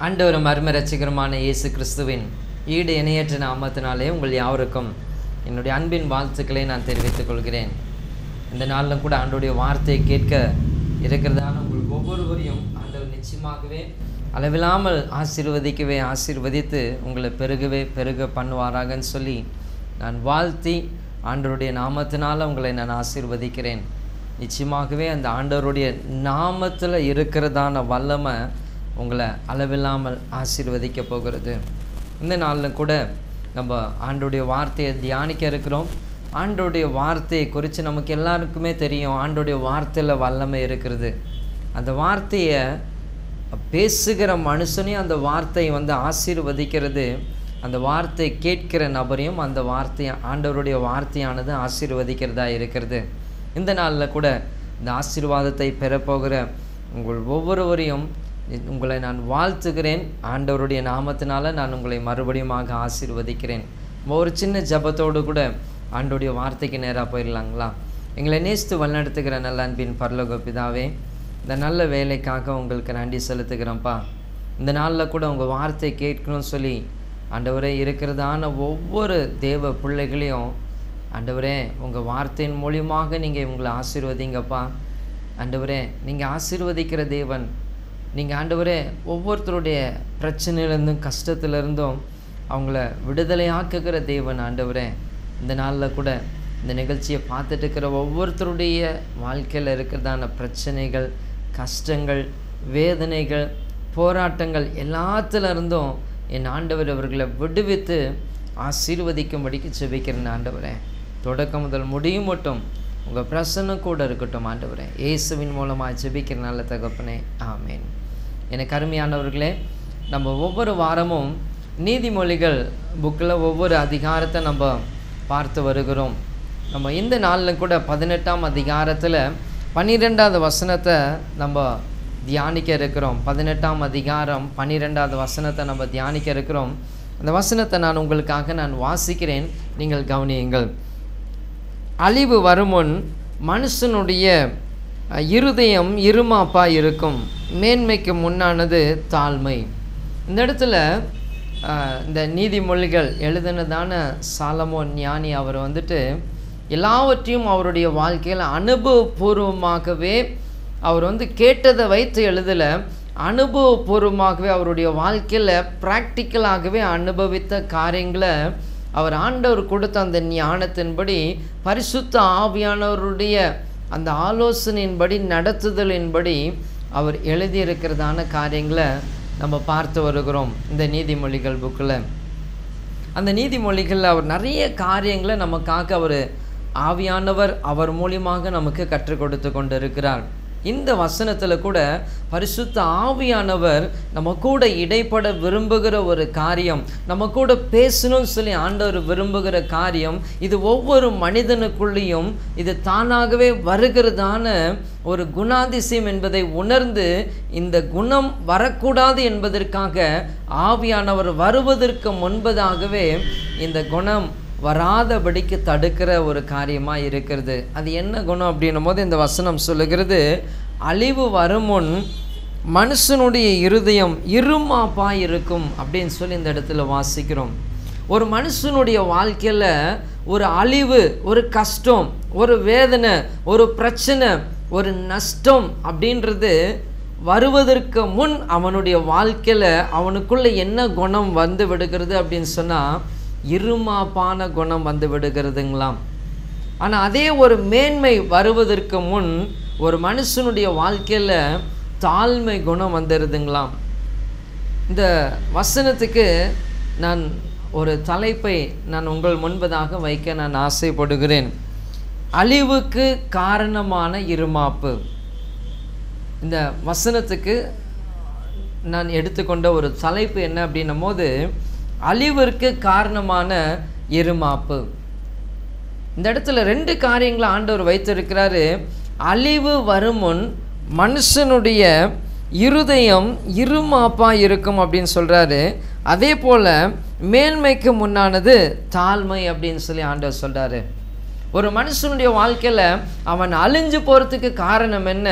ஆண்டவரும் அருமை ரசிகரமான இயேசு கிறிஸ்துவின் ஈடு இணையற்ற நாமத்தினாலே உங்கள் யாவருக்கும் என்னுடைய அன்பின் வாழ்த்துக்களை நான் தெரிவித்துக் கொள்கிறேன் இந்த நாளிலும் கூட ஆண்டோடைய வார்த்தையை கேட்க இருக்கிறதான உங்கள் ஒவ்வொருவரையும் ஆண்டவர் நிச்சயமாகவே அளவில்லாமல் ஆசீர்வதிக்கவே ஆசீர்வதித்து உங்களை பெருகவே பெருக பண்ணுவாராகன்னு சொல்லி நான் வாழ்த்தி ஆண்டவருடைய நாமத்தினால் உங்களை நான் ஆசீர்வதிக்கிறேன் நிச்சயமாகவே அந்த ஆண்டவருடைய நாமத்தில் இருக்கிறதான வல்லமை உங்களை அளவில்லாமல் ஆசீர்வதிக்க போகிறது இந்த நாளில் கூட நம்ம ஆண்டோடைய வார்த்தையை தியானிக்க இருக்கிறோம் ஆண்டோடைய வார்த்தையை குறித்து நமக்கு எல்லாருக்குமே தெரியும் ஆண்டோடைய வார்த்தையில் வல்லமை இருக்கிறது அந்த வார்த்தையை பேசுகிற மனுஷனையும் அந்த வார்த்தையை வந்து ஆசீர்வதிக்கிறது அந்த வார்த்தை கேட்கிற நபரையும் அந்த வார்த்தையை ஆண்டவருடைய வார்த்தையானது ஆசீர்வதிக்கிறதா இருக்கிறது இந்த நாளில் கூட இந்த ஆசீர்வாதத்தை பெறப்போகிற உங்கள் ஒவ்வொருவரையும் உங்களை நான் வாழ்த்துகிறேன் ஆண்டவருடைய நாமத்தினால நான் உங்களை மறுபடியுமாக ஆசீர்வதிக்கிறேன் ஒரு சின்ன ஜபத்தோடு கூட ஆண்டோடைய வார்த்தைக்கு நேராக போயிடலாங்களா எங்களை நேசித்து வழிநடத்துகிற நல்ல அன்பின் பரலோக பிதாவே இந்த நல்ல வேலைக்காக உங்களுக்கு நன்றி செலுத்துகிறேன்ப்பா இந்த நாளில் கூட உங்கள் வார்த்தை கேட்கணும்னு சொல்லி ஆண்டவரே இருக்கிறதான ஒவ்வொரு தேவ பிள்ளைகளையும் ஆண்டவரே உங்கள் வார்த்தையின் மூலியமாக நீங்கள் உங்களை ஆசீர்வதிங்கப்பா ஆண்டவரே நீங்கள் ஆசீர்வதிக்கிற தேவன் நீங்கள் ஆண்டவரே ஒவ்வொருத்தருடைய பிரச்சனையிலேருந்தும் கஷ்டத்துலேருந்தும் அவங்கள விடுதலையாக்குகிற தேவன் ஆண்டவரே இந்த நாளில் கூட இந்த நிகழ்ச்சியை பார்த்துட்டு இருக்கிற ஒவ்வொருத்தருடைய வாழ்க்கையில் இருக்கிறதான பிரச்சனைகள் கஷ்டங்கள் வேதனைகள் போராட்டங்கள் எல்லாத்துலேருந்தும் என் ஆண்டவர் அவர்களை விடுவித்து ஆசீர்வதிக்கும்படிக்கு செபிக்கிறேன் ஆண்டவரே தொடக்கம் முதல் முடியும் மட்டும் உங்கள் பிரசன்னம் கூட இருக்கட்டும் ஆண்டவரே இயேசுவின் மூலமாக ஜெபிக்கிற நல்ல தகப்பனே ஆமேன் எனக்கு அருமையானவர்களே நம்ம ஒவ்வொரு வாரமும் நீதிமொழிகள் புக்கில் ஒவ்வொரு அதிகாரத்தை நம்ம பார்த்து வருகிறோம் நம்ம இந்த நாளில் கூட பதினெட்டாம் அதிகாரத்தில் பன்னிரெண்டாவது வசனத்தை நம்ம தியானிக்க இருக்கிறோம் பதினெட்டாம் அதிகாரம் பன்னிரெண்டாவது வசனத்தை நம்ம தியானிக்க இருக்கிறோம் அந்த வசனத்தை நான் உங்களுக்காக நான் வாசிக்கிறேன் நீங்கள் கவனியுங்கள் அழிவு வருமுன் மனுஷனுடைய இருதயம் இருமாப்பா இருக்கும் மேன்மைக்கு முன்னானது தாழ்மை இந்த இடத்துல இந்த நீதிமொழிகள் எழுதினதான சாலமோன் ஞானி அவர் வந்துட்டு எல்லாவற்றையும் அவருடைய வாழ்க்கையில் அனுபவபூர்வமாகவே அவர் வந்து கேட்டதை வைத்து எழுதலை அனுபவபூர்வமாகவே அவருடைய வாழ்க்கையில் ப்ராக்டிக்கலாகவே அனுபவித்த காரியங்களை அவர் ஆண்டவர் கொடுத்த அந்த ஞானத்தின்படி பரிசுத்த ஆவியானவருடைய அந்த ஆலோசனையின்படி நடத்துதலின்படி அவர் எழுதியிருக்கிறதான காரியங்களை நம்ம பார்த்து வருகிறோம் இந்த நீதிமொழிகள் புக்கில் அந்த நீதிமொழிகளில் அவர் நிறைய காரியங்களை நமக்காக அவர் ஆவியானவர் அவர் மூலியமாக நமக்கு கற்றுக் கொடுத்து கொண்டு இருக்கிறார் இந்த வசனத்தில் கூட பரிசுத்த ஆவியானவர் நம்ம கூட இடைப்பட விரும்புகிற ஒரு காரியம் நம்ம கூட பேசணும்னு சொல்லி ஆண்டவர் விரும்புகிற காரியம் இது ஒவ்வொரு மனிதனுக்குள்ளேயும் இது தானாகவே வருகிறதான ஒரு குணாதிசயம் என்பதை உணர்ந்து இந்த குணம் வரக்கூடாது என்பதற்காக ஆவியானவர் வருவதற்கு முன்பதாகவே இந்த குணம் வராதபடிக்கு தடுக்கிற ஒரு காரியமாக இருக்கிறது அது என்ன குணம் அப்படின்னும் போது இந்த வசனம் சொல்லுகிறது அழிவு வருமுன் மனுஷனுடைய இருதயம் இருமாப்பா இருக்கும் அப்படின்னு சொல்லி இந்த இடத்துல வாசிக்கிறோம் ஒரு மனுஷனுடைய வாழ்க்கையில் ஒரு அழிவு ஒரு கஷ்டம் ஒரு வேதனை ஒரு பிரச்சனை ஒரு நஷ்டம் அப்படின்றது வருவதற்கு முன் அவனுடைய வாழ்க்கையில் அவனுக்குள்ளே என்ன குணம் வந்து விடுகிறது அப்படின்னு சொன்னால் இருமாப்பான குணம் வந்து விடுகிறதுங்களாம் ஆனால் அதே ஒரு மேன்மை வருவதற்கு முன் ஒரு மனுஷனுடைய வாழ்க்கையில் தாழ்மை குணம் வந்துடுதுங்களாம் இந்த வசனத்துக்கு நான் ஒரு தலைப்பை நான் உங்கள் முன்பதாக வைக்க நான் ஆசைப்படுகிறேன் அழிவுக்கு காரணமான இருமாப்பு இந்த வசனத்துக்கு நான் எடுத்துக்கொண்ட ஒரு தலைப்பு என்ன அப்படின்னும் போது அழிவிற்கு காரணமான இருமாப்பு இந்த இடத்துல ரெண்டு காரியங்களை ஆண்டவர் வைத்திருக்கிறாரு அழிவு வருமுன் மனுஷனுடைய இருதயம் இருமாப்பா இருக்கும் அப்படின்னு சொல்கிறாரு அதே போல் மேன்மைக்கு முன்னானது தாழ்மை அப்படின்னு சொல்லி ஆண்டவர் சொல்கிறாரு ஒரு மனுஷனுடைய வாழ்க்கையில் அவன் அழிஞ்சு போகிறதுக்கு காரணம் என்ன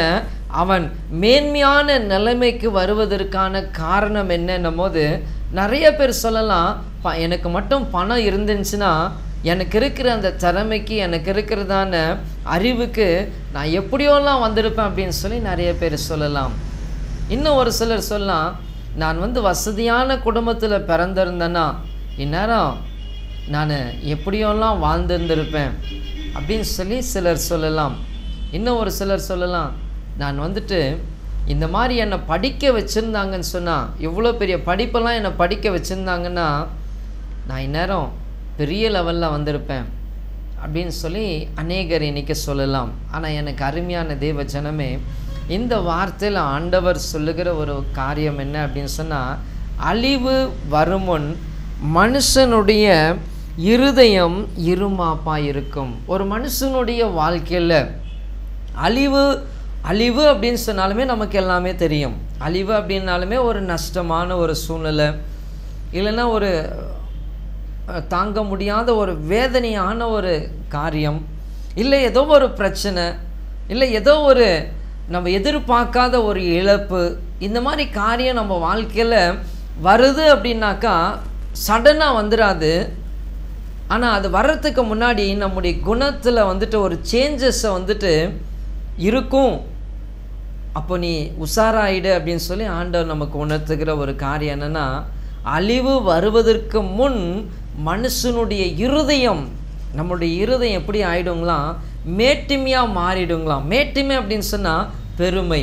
அவன் மேன்மையான நிலைமைக்கு வருவதற்கான காரணம் என்னன்னும் போது நிறைய பேர் சொல்லலாம் ப எனக்கு மட்டும் பணம் இருந்துச்சுன்னா எனக்கு இருக்கிற அந்த திறமைக்கு எனக்கு இருக்கிறதான அறிவுக்கு நான் எப்படியோலாம் வந்திருப்பேன் அப்படின்னு சொல்லி நிறைய பேர் சொல்லலாம் இன்னும் ஒரு சிலர் சொல்லலாம் நான் வந்து வசதியான குடும்பத்தில் பிறந்திருந்தேன்னா இந்நேரம் நான் எப்படியோலாம் வாழ்ந்திருந்திருப்பேன் அப்படின்னு சொல்லி சிலர் சொல்லலாம் இன்னும் ஒரு சிலர் சொல்லலாம் நான் வந்துட்டு இந்த மாதிரி என்னை படிக்க வச்சுருந்தாங்கன்னு சொன்னால் இவ்வளோ பெரிய படிப்பெல்லாம் என்னை படிக்க வச்சுருந்தாங்கன்னா நான் இந்நேரம் பெரிய லெவலில் வந்திருப்பேன் அப்படின்னு சொல்லி அநேகர் இன்னைக்கு சொல்லலாம் ஆனால் எனக்கு அருமையான தேவ ஜனமே இந்த வார்த்தையில் ஆண்டவர் சொல்லுகிற ஒரு காரியம் என்ன அப்படின்னு சொன்னால் அழிவு வருமுன் மனுஷனுடைய இருதயம் இருமாப்பா இருக்கும் ஒரு மனுஷனுடைய வாழ்க்கையில் அழிவு அழிவு அப்படின்னு சொன்னாலுமே நமக்கு எல்லாமே தெரியும் அழிவு அப்படின்னாலுமே ஒரு நஷ்டமான ஒரு சூழ்நிலை இல்லைன்னா ஒரு அஹ், தாங்க முடியாத ஒரு வேதனையான ஒரு காரியம் இல்லை ஏதோ ஒரு பிரச்சனை இல்லை ஏதோ ஒரு நம்ம எதிர்பார்க்காத ஒரு இழப்பு இந்த மாதிரி காரியம் நம்ம வாழ்க்கையில் வருது அப்படின்னாக்கா சடனாக வந்துடாது ஆனால் அது வர்றதுக்கு முன்னாடி நம்முடைய குணத்தில் வந்துட்டு ஒரு சேஞ்சஸை வந்துட்டு இருக்கும் அப்போ நீ உஷாராயிடு அப்படின்னு சொல்லி ஆண்டவர் நமக்கு உணர்த்துகிற ஒரு காரியம் என்னன்னா அழிவு வருவதற்கு முன் மனுஷனுடைய இருதயம் நம்மளுடைய இருதயம் எப்படி ஆயிடுங்களாம் மேட்டிமையாக மாறிடுங்களாம் மேட்டிமை அப்படின்னு சொன்னால் பெருமை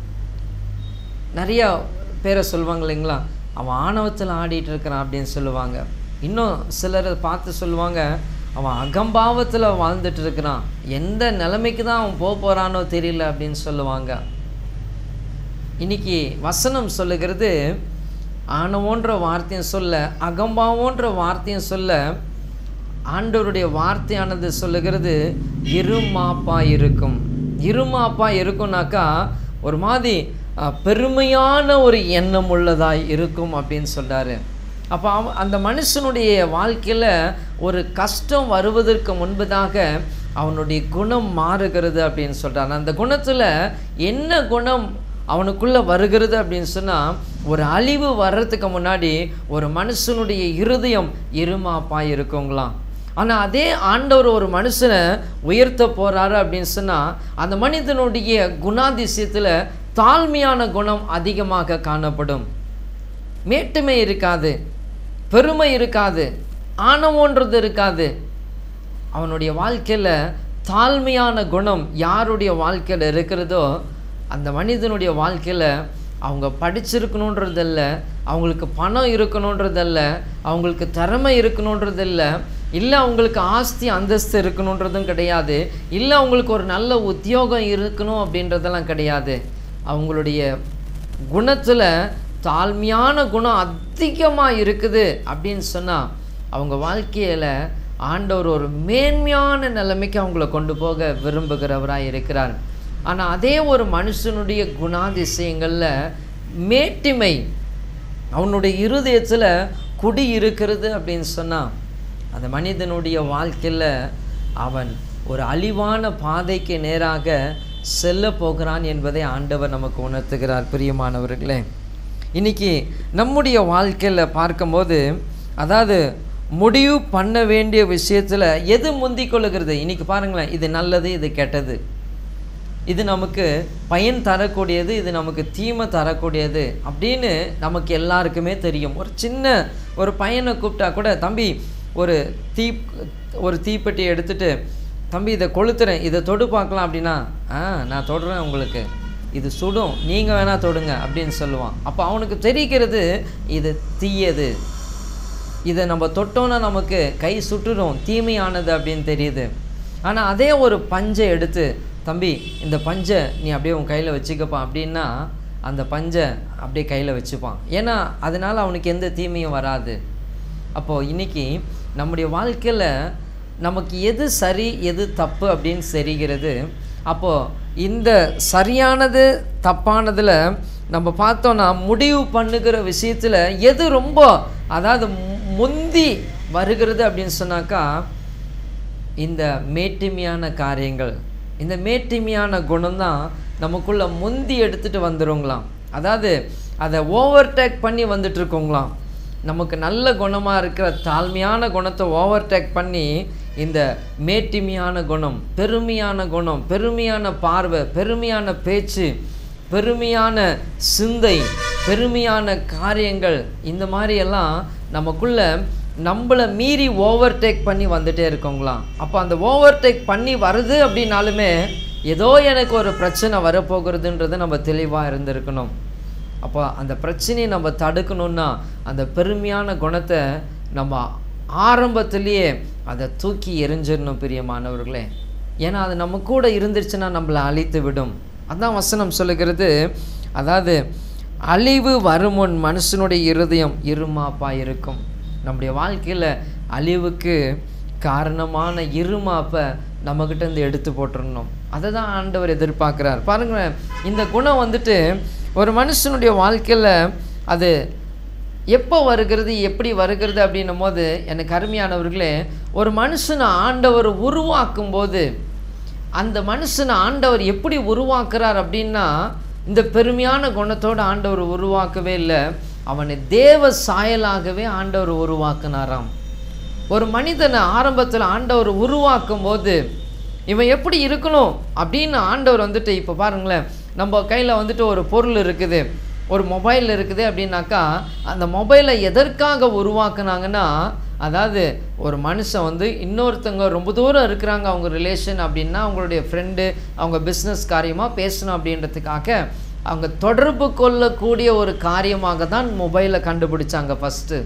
நிறையா பேரை சொல்லுவாங்க இல்லைங்களா அவன் ஆணவத்தில் ஆடிட்டு இருக்கிறான் அப்படின்னு சொல்லுவாங்க இன்னும் சிலரை பார்த்து சொல்லுவாங்க அவன் அகம்பாவத்தில் வாழ்ந்துட்டு இருக்கிறான் எந்த நிலைமைக்கு தான் அவன் போக போகிறானோ தெரியல அப்படின்னு சொல்லுவாங்க இன்னைக்கு வசனம் சொல்லுகிறது ஆணவோன்ற வார்த்தையும் சொல்ல அகம்பாவோன்ற வார்த்தையும் சொல்ல ஆண்டவருடைய வார்த்தையானது சொல்லுகிறது இருமாப்பா இருக்கும் இருமாப்பா இருக்கும்னாக்கா ஒரு மாதிரி அஹ், பெருமையான ஒரு எண்ணம் உள்ளதாய் இருக்கும் அப்படின்னு சொல்றாரு அப்போ அவ அந்த மனுஷனுடைய வாழ்க்கையில் ஒரு கஷ்டம் வருவதற்கு முன்பதாக அவனுடைய குணம் மாறுகிறது அப்படின்னு சொல்கிறான் அந்த குணத்தில் என்ன குணம் அவனுக்குள்ளே வருகிறது அப்படின்னு சொன்னால் ஒரு அழிவு வர்றதுக்கு முன்னாடி ஒரு மனுஷனுடைய இருதயம் இருமாப்பா இருக்குங்களாம் ஆனால் அதே ஆண்டவர் ஒரு மனுஷனை உயர்த்த போகிறாரு அப்படின்னு சொன்னால் அந்த மனிதனுடைய குணாதிசயத்தில் தாழ்மையான குணம் அதிகமாக காணப்படும் மேட்டுமை இருக்காது பெருமை இருக்காது ஆணவன்றது இருக்காது அவனுடைய வாழ்க்கையில் தாழ்மையான குணம் யாருடைய வாழ்க்கையில் இருக்கிறதோ அந்த மனிதனுடைய வாழ்க்கையில் அவங்க படிச்சிருக்கணுன்றதில்ல அவங்களுக்கு பணம் இருக்கணுன்றதல்ல அவங்களுக்கு திறமை இருக்கணுன்றதில்ல இல்லை அவங்களுக்கு ஆஸ்தி அந்தஸ்து இருக்கணுன்றதும் கிடையாது இல்லை அவங்களுக்கு ஒரு நல்ல உத்தியோகம் இருக்கணும் அப்படின்றதெல்லாம் கிடையாது அவங்களுடைய குணத்தில் தாழ்மையான குணம் அதிகமாக இருக்குது அப்படின்னு சொன்னால் அவங்க வாழ்க்கையில் ஆண்டவர் ஒரு மேன்மையான நிலைமைக்கு அவங்கள கொண்டு போக விரும்புகிறவராக இருக்கிறார் ஆனால் அதே ஒரு மனுஷனுடைய குணாதிசயங்களில் மேட்டிமை அவனுடைய இருதயத்தில் குடி இருக்கிறது அப்படின்னு சொன்னால் அந்த மனிதனுடைய வாழ்க்கையில் அவன் ஒரு அழிவான பாதைக்கு நேராக செல்ல போகிறான் என்பதை ஆண்டவர் நமக்கு உணர்த்துகிறார் பிரியமானவர்களே இன்னைக்கு நம்முடைய வாழ்க்கையில் பார்க்கும்போது அதாவது முடிவு பண்ண வேண்டிய விஷயத்தில் எது முந்திக் கொள்ளுகிறது இன்னைக்கு பாருங்களேன் இது நல்லது இது கெட்டது இது நமக்கு பயன் தரக்கூடியது இது நமக்கு தீமை தரக்கூடியது அப்படின்னு நமக்கு எல்லாருக்குமே தெரியும் ஒரு சின்ன ஒரு பையனை கூப்பிட்டா கூட தம்பி ஒரு தீ ஒரு தீப்பெட்டி எடுத்துட்டு தம்பி இதை கொளுத்துறேன் இதை தொடு பார்க்கலாம் அப்படின்னா ஆ நான் தொடுறேன் உங்களுக்கு இது சுடும் நீங்கள் வேணால் தொடுங்க அப்படின்னு சொல்லுவான் அப்போ அவனுக்கு தெரிகிறது இது தீயது இதை நம்ம தொட்டோன்னா நமக்கு கை சுட்டுடும் தீமையானது அப்படின்னு தெரியுது ஆனால் அதே ஒரு பஞ்சை எடுத்து தம்பி இந்த பஞ்சை நீ அப்படியே உன் கையில் வச்சுக்கப்பா அப்படின்னா அந்த பஞ்சை அப்படியே கையில் வச்சுப்பான் ஏன்னா அதனால் அவனுக்கு எந்த தீமையும் வராது அப்போது இன்னைக்கு நம்முடைய வாழ்க்கையில் நமக்கு எது சரி எது தப்பு அப்படின்னு தெரிகிறது அப்போது இந்த சரியானது தப்பானதில் நம்ம பார்த்தோன்னா முடிவு பண்ணுகிற விஷயத்தில் எது ரொம்ப அதாவது மு- முந்தி வருகிறது அப்படின்னு சொன்னாக்கா இந்த மேட்டிமையான காரியங்கள் இந்த மேட்டிமையான குணம்தான் நமக்குள்ள முந்தி எடுத்துட்டு வந்துருங்களாம் அதாவது அதை ஓவர்டேக் பண்ணி வந்துட்டு இருக்கோங்களாம் நமக்கு நல்ல குணமாக இருக்கிற தாழ்மையான குணத்தை ஓவர்டேக் பண்ணி இந்த மேட்டிமையான குணம் பெருமையான குணம் பெருமையான பார்வை பெருமையான பேச்சு பெருமையான சிந்தை பெருமையான காரியங்கள் இந்த மாதிரி எல்லாம் நமக்குள்ள நம்மளை மீறி ஓவர்டேக் பண்ணி வந்துட்டே இருக்கோங்களாம் அப்போ அந்த ஓவர்டேக் பண்ணி வருது அப்படின்னாலுமே ஏதோ எனக்கு ஒரு பிரச்சனை வரப்போகிறதுன்றது நம்ம தெளிவாக இருந்திருக்கணும் அப்போ அந்த பிரச்சனையை நம்ம தடுக்கணும்னா அந்த பெருமையான குணத்தை நம்ம ஆரம்பத்திலேயே அதை தூக்கி எரிஞ்சிடணும் பிரியமானவர்களே ஏன்னா அது நம்ம கூட இருந்துருச்சுன்னா நம்மளை அழித்து விடும் அதான் வசனம் சொல்லுகிறது அதாவது அழிவு வருமுன் மனுஷனுடைய இருதயம் இருமாப்பா இருக்கும் நம்முடைய வாழ்க்கையில் அழிவுக்கு காரணமான இருமாப்பை நம்மக்கிட்ட இருந்து எடுத்து போட்டுறணும் அதை தான் ஆண்டவர் எதிர்பார்க்குறார் பாருங்களேன் இந்த குணம் வந்துட்டு ஒரு மனுஷனுடைய வாழ்க்கையில் அது எப்போ வருகிறது எப்படி வருகிறது அப்படின்னும் போது எனக்கு அருமையானவர்களே ஒரு மனுஷனை ஆண்டவர் உருவாக்கும் போது அந்த மனுஷனை ஆண்டவர் எப்படி உருவாக்குறார் அப்படின்னா இந்த பெருமையான குணத்தோடு ஆண்டவர் உருவாக்கவே இல்லை அவனை தேவ சாயலாகவே ஆண்டவர் உருவாக்குனாராம் ஒரு மனிதனை ஆரம்பத்தில் ஆண்டவர் உருவாக்கும் போது இவன் எப்படி இருக்கணும் அப்படின்னு ஆண்டவர் வந்துட்டு இப்போ பாருங்களேன் நம்ம கையில் வந்துட்டு ஒரு பொருள் இருக்குது ஒரு மொபைல் இருக்குது அப்படின்னாக்கா அந்த மொபைலை எதற்காக உருவாக்குனாங்கன்னா அதாவது ஒரு மனுஷன் வந்து இன்னொருத்தங்க ரொம்ப தூரம் இருக்கிறாங்க அவங்க ரிலேஷன் அப்படின்னா அவங்களுடைய ஃப்ரெண்டு அவங்க பிஸ்னஸ் காரியமாக பேசணும் அப்படின்றதுக்காக அவங்க தொடர்பு கொள்ளக்கூடிய ஒரு காரியமாக தான் மொபைலை கண்டுபிடிச்சாங்க ஃபஸ்ட்டு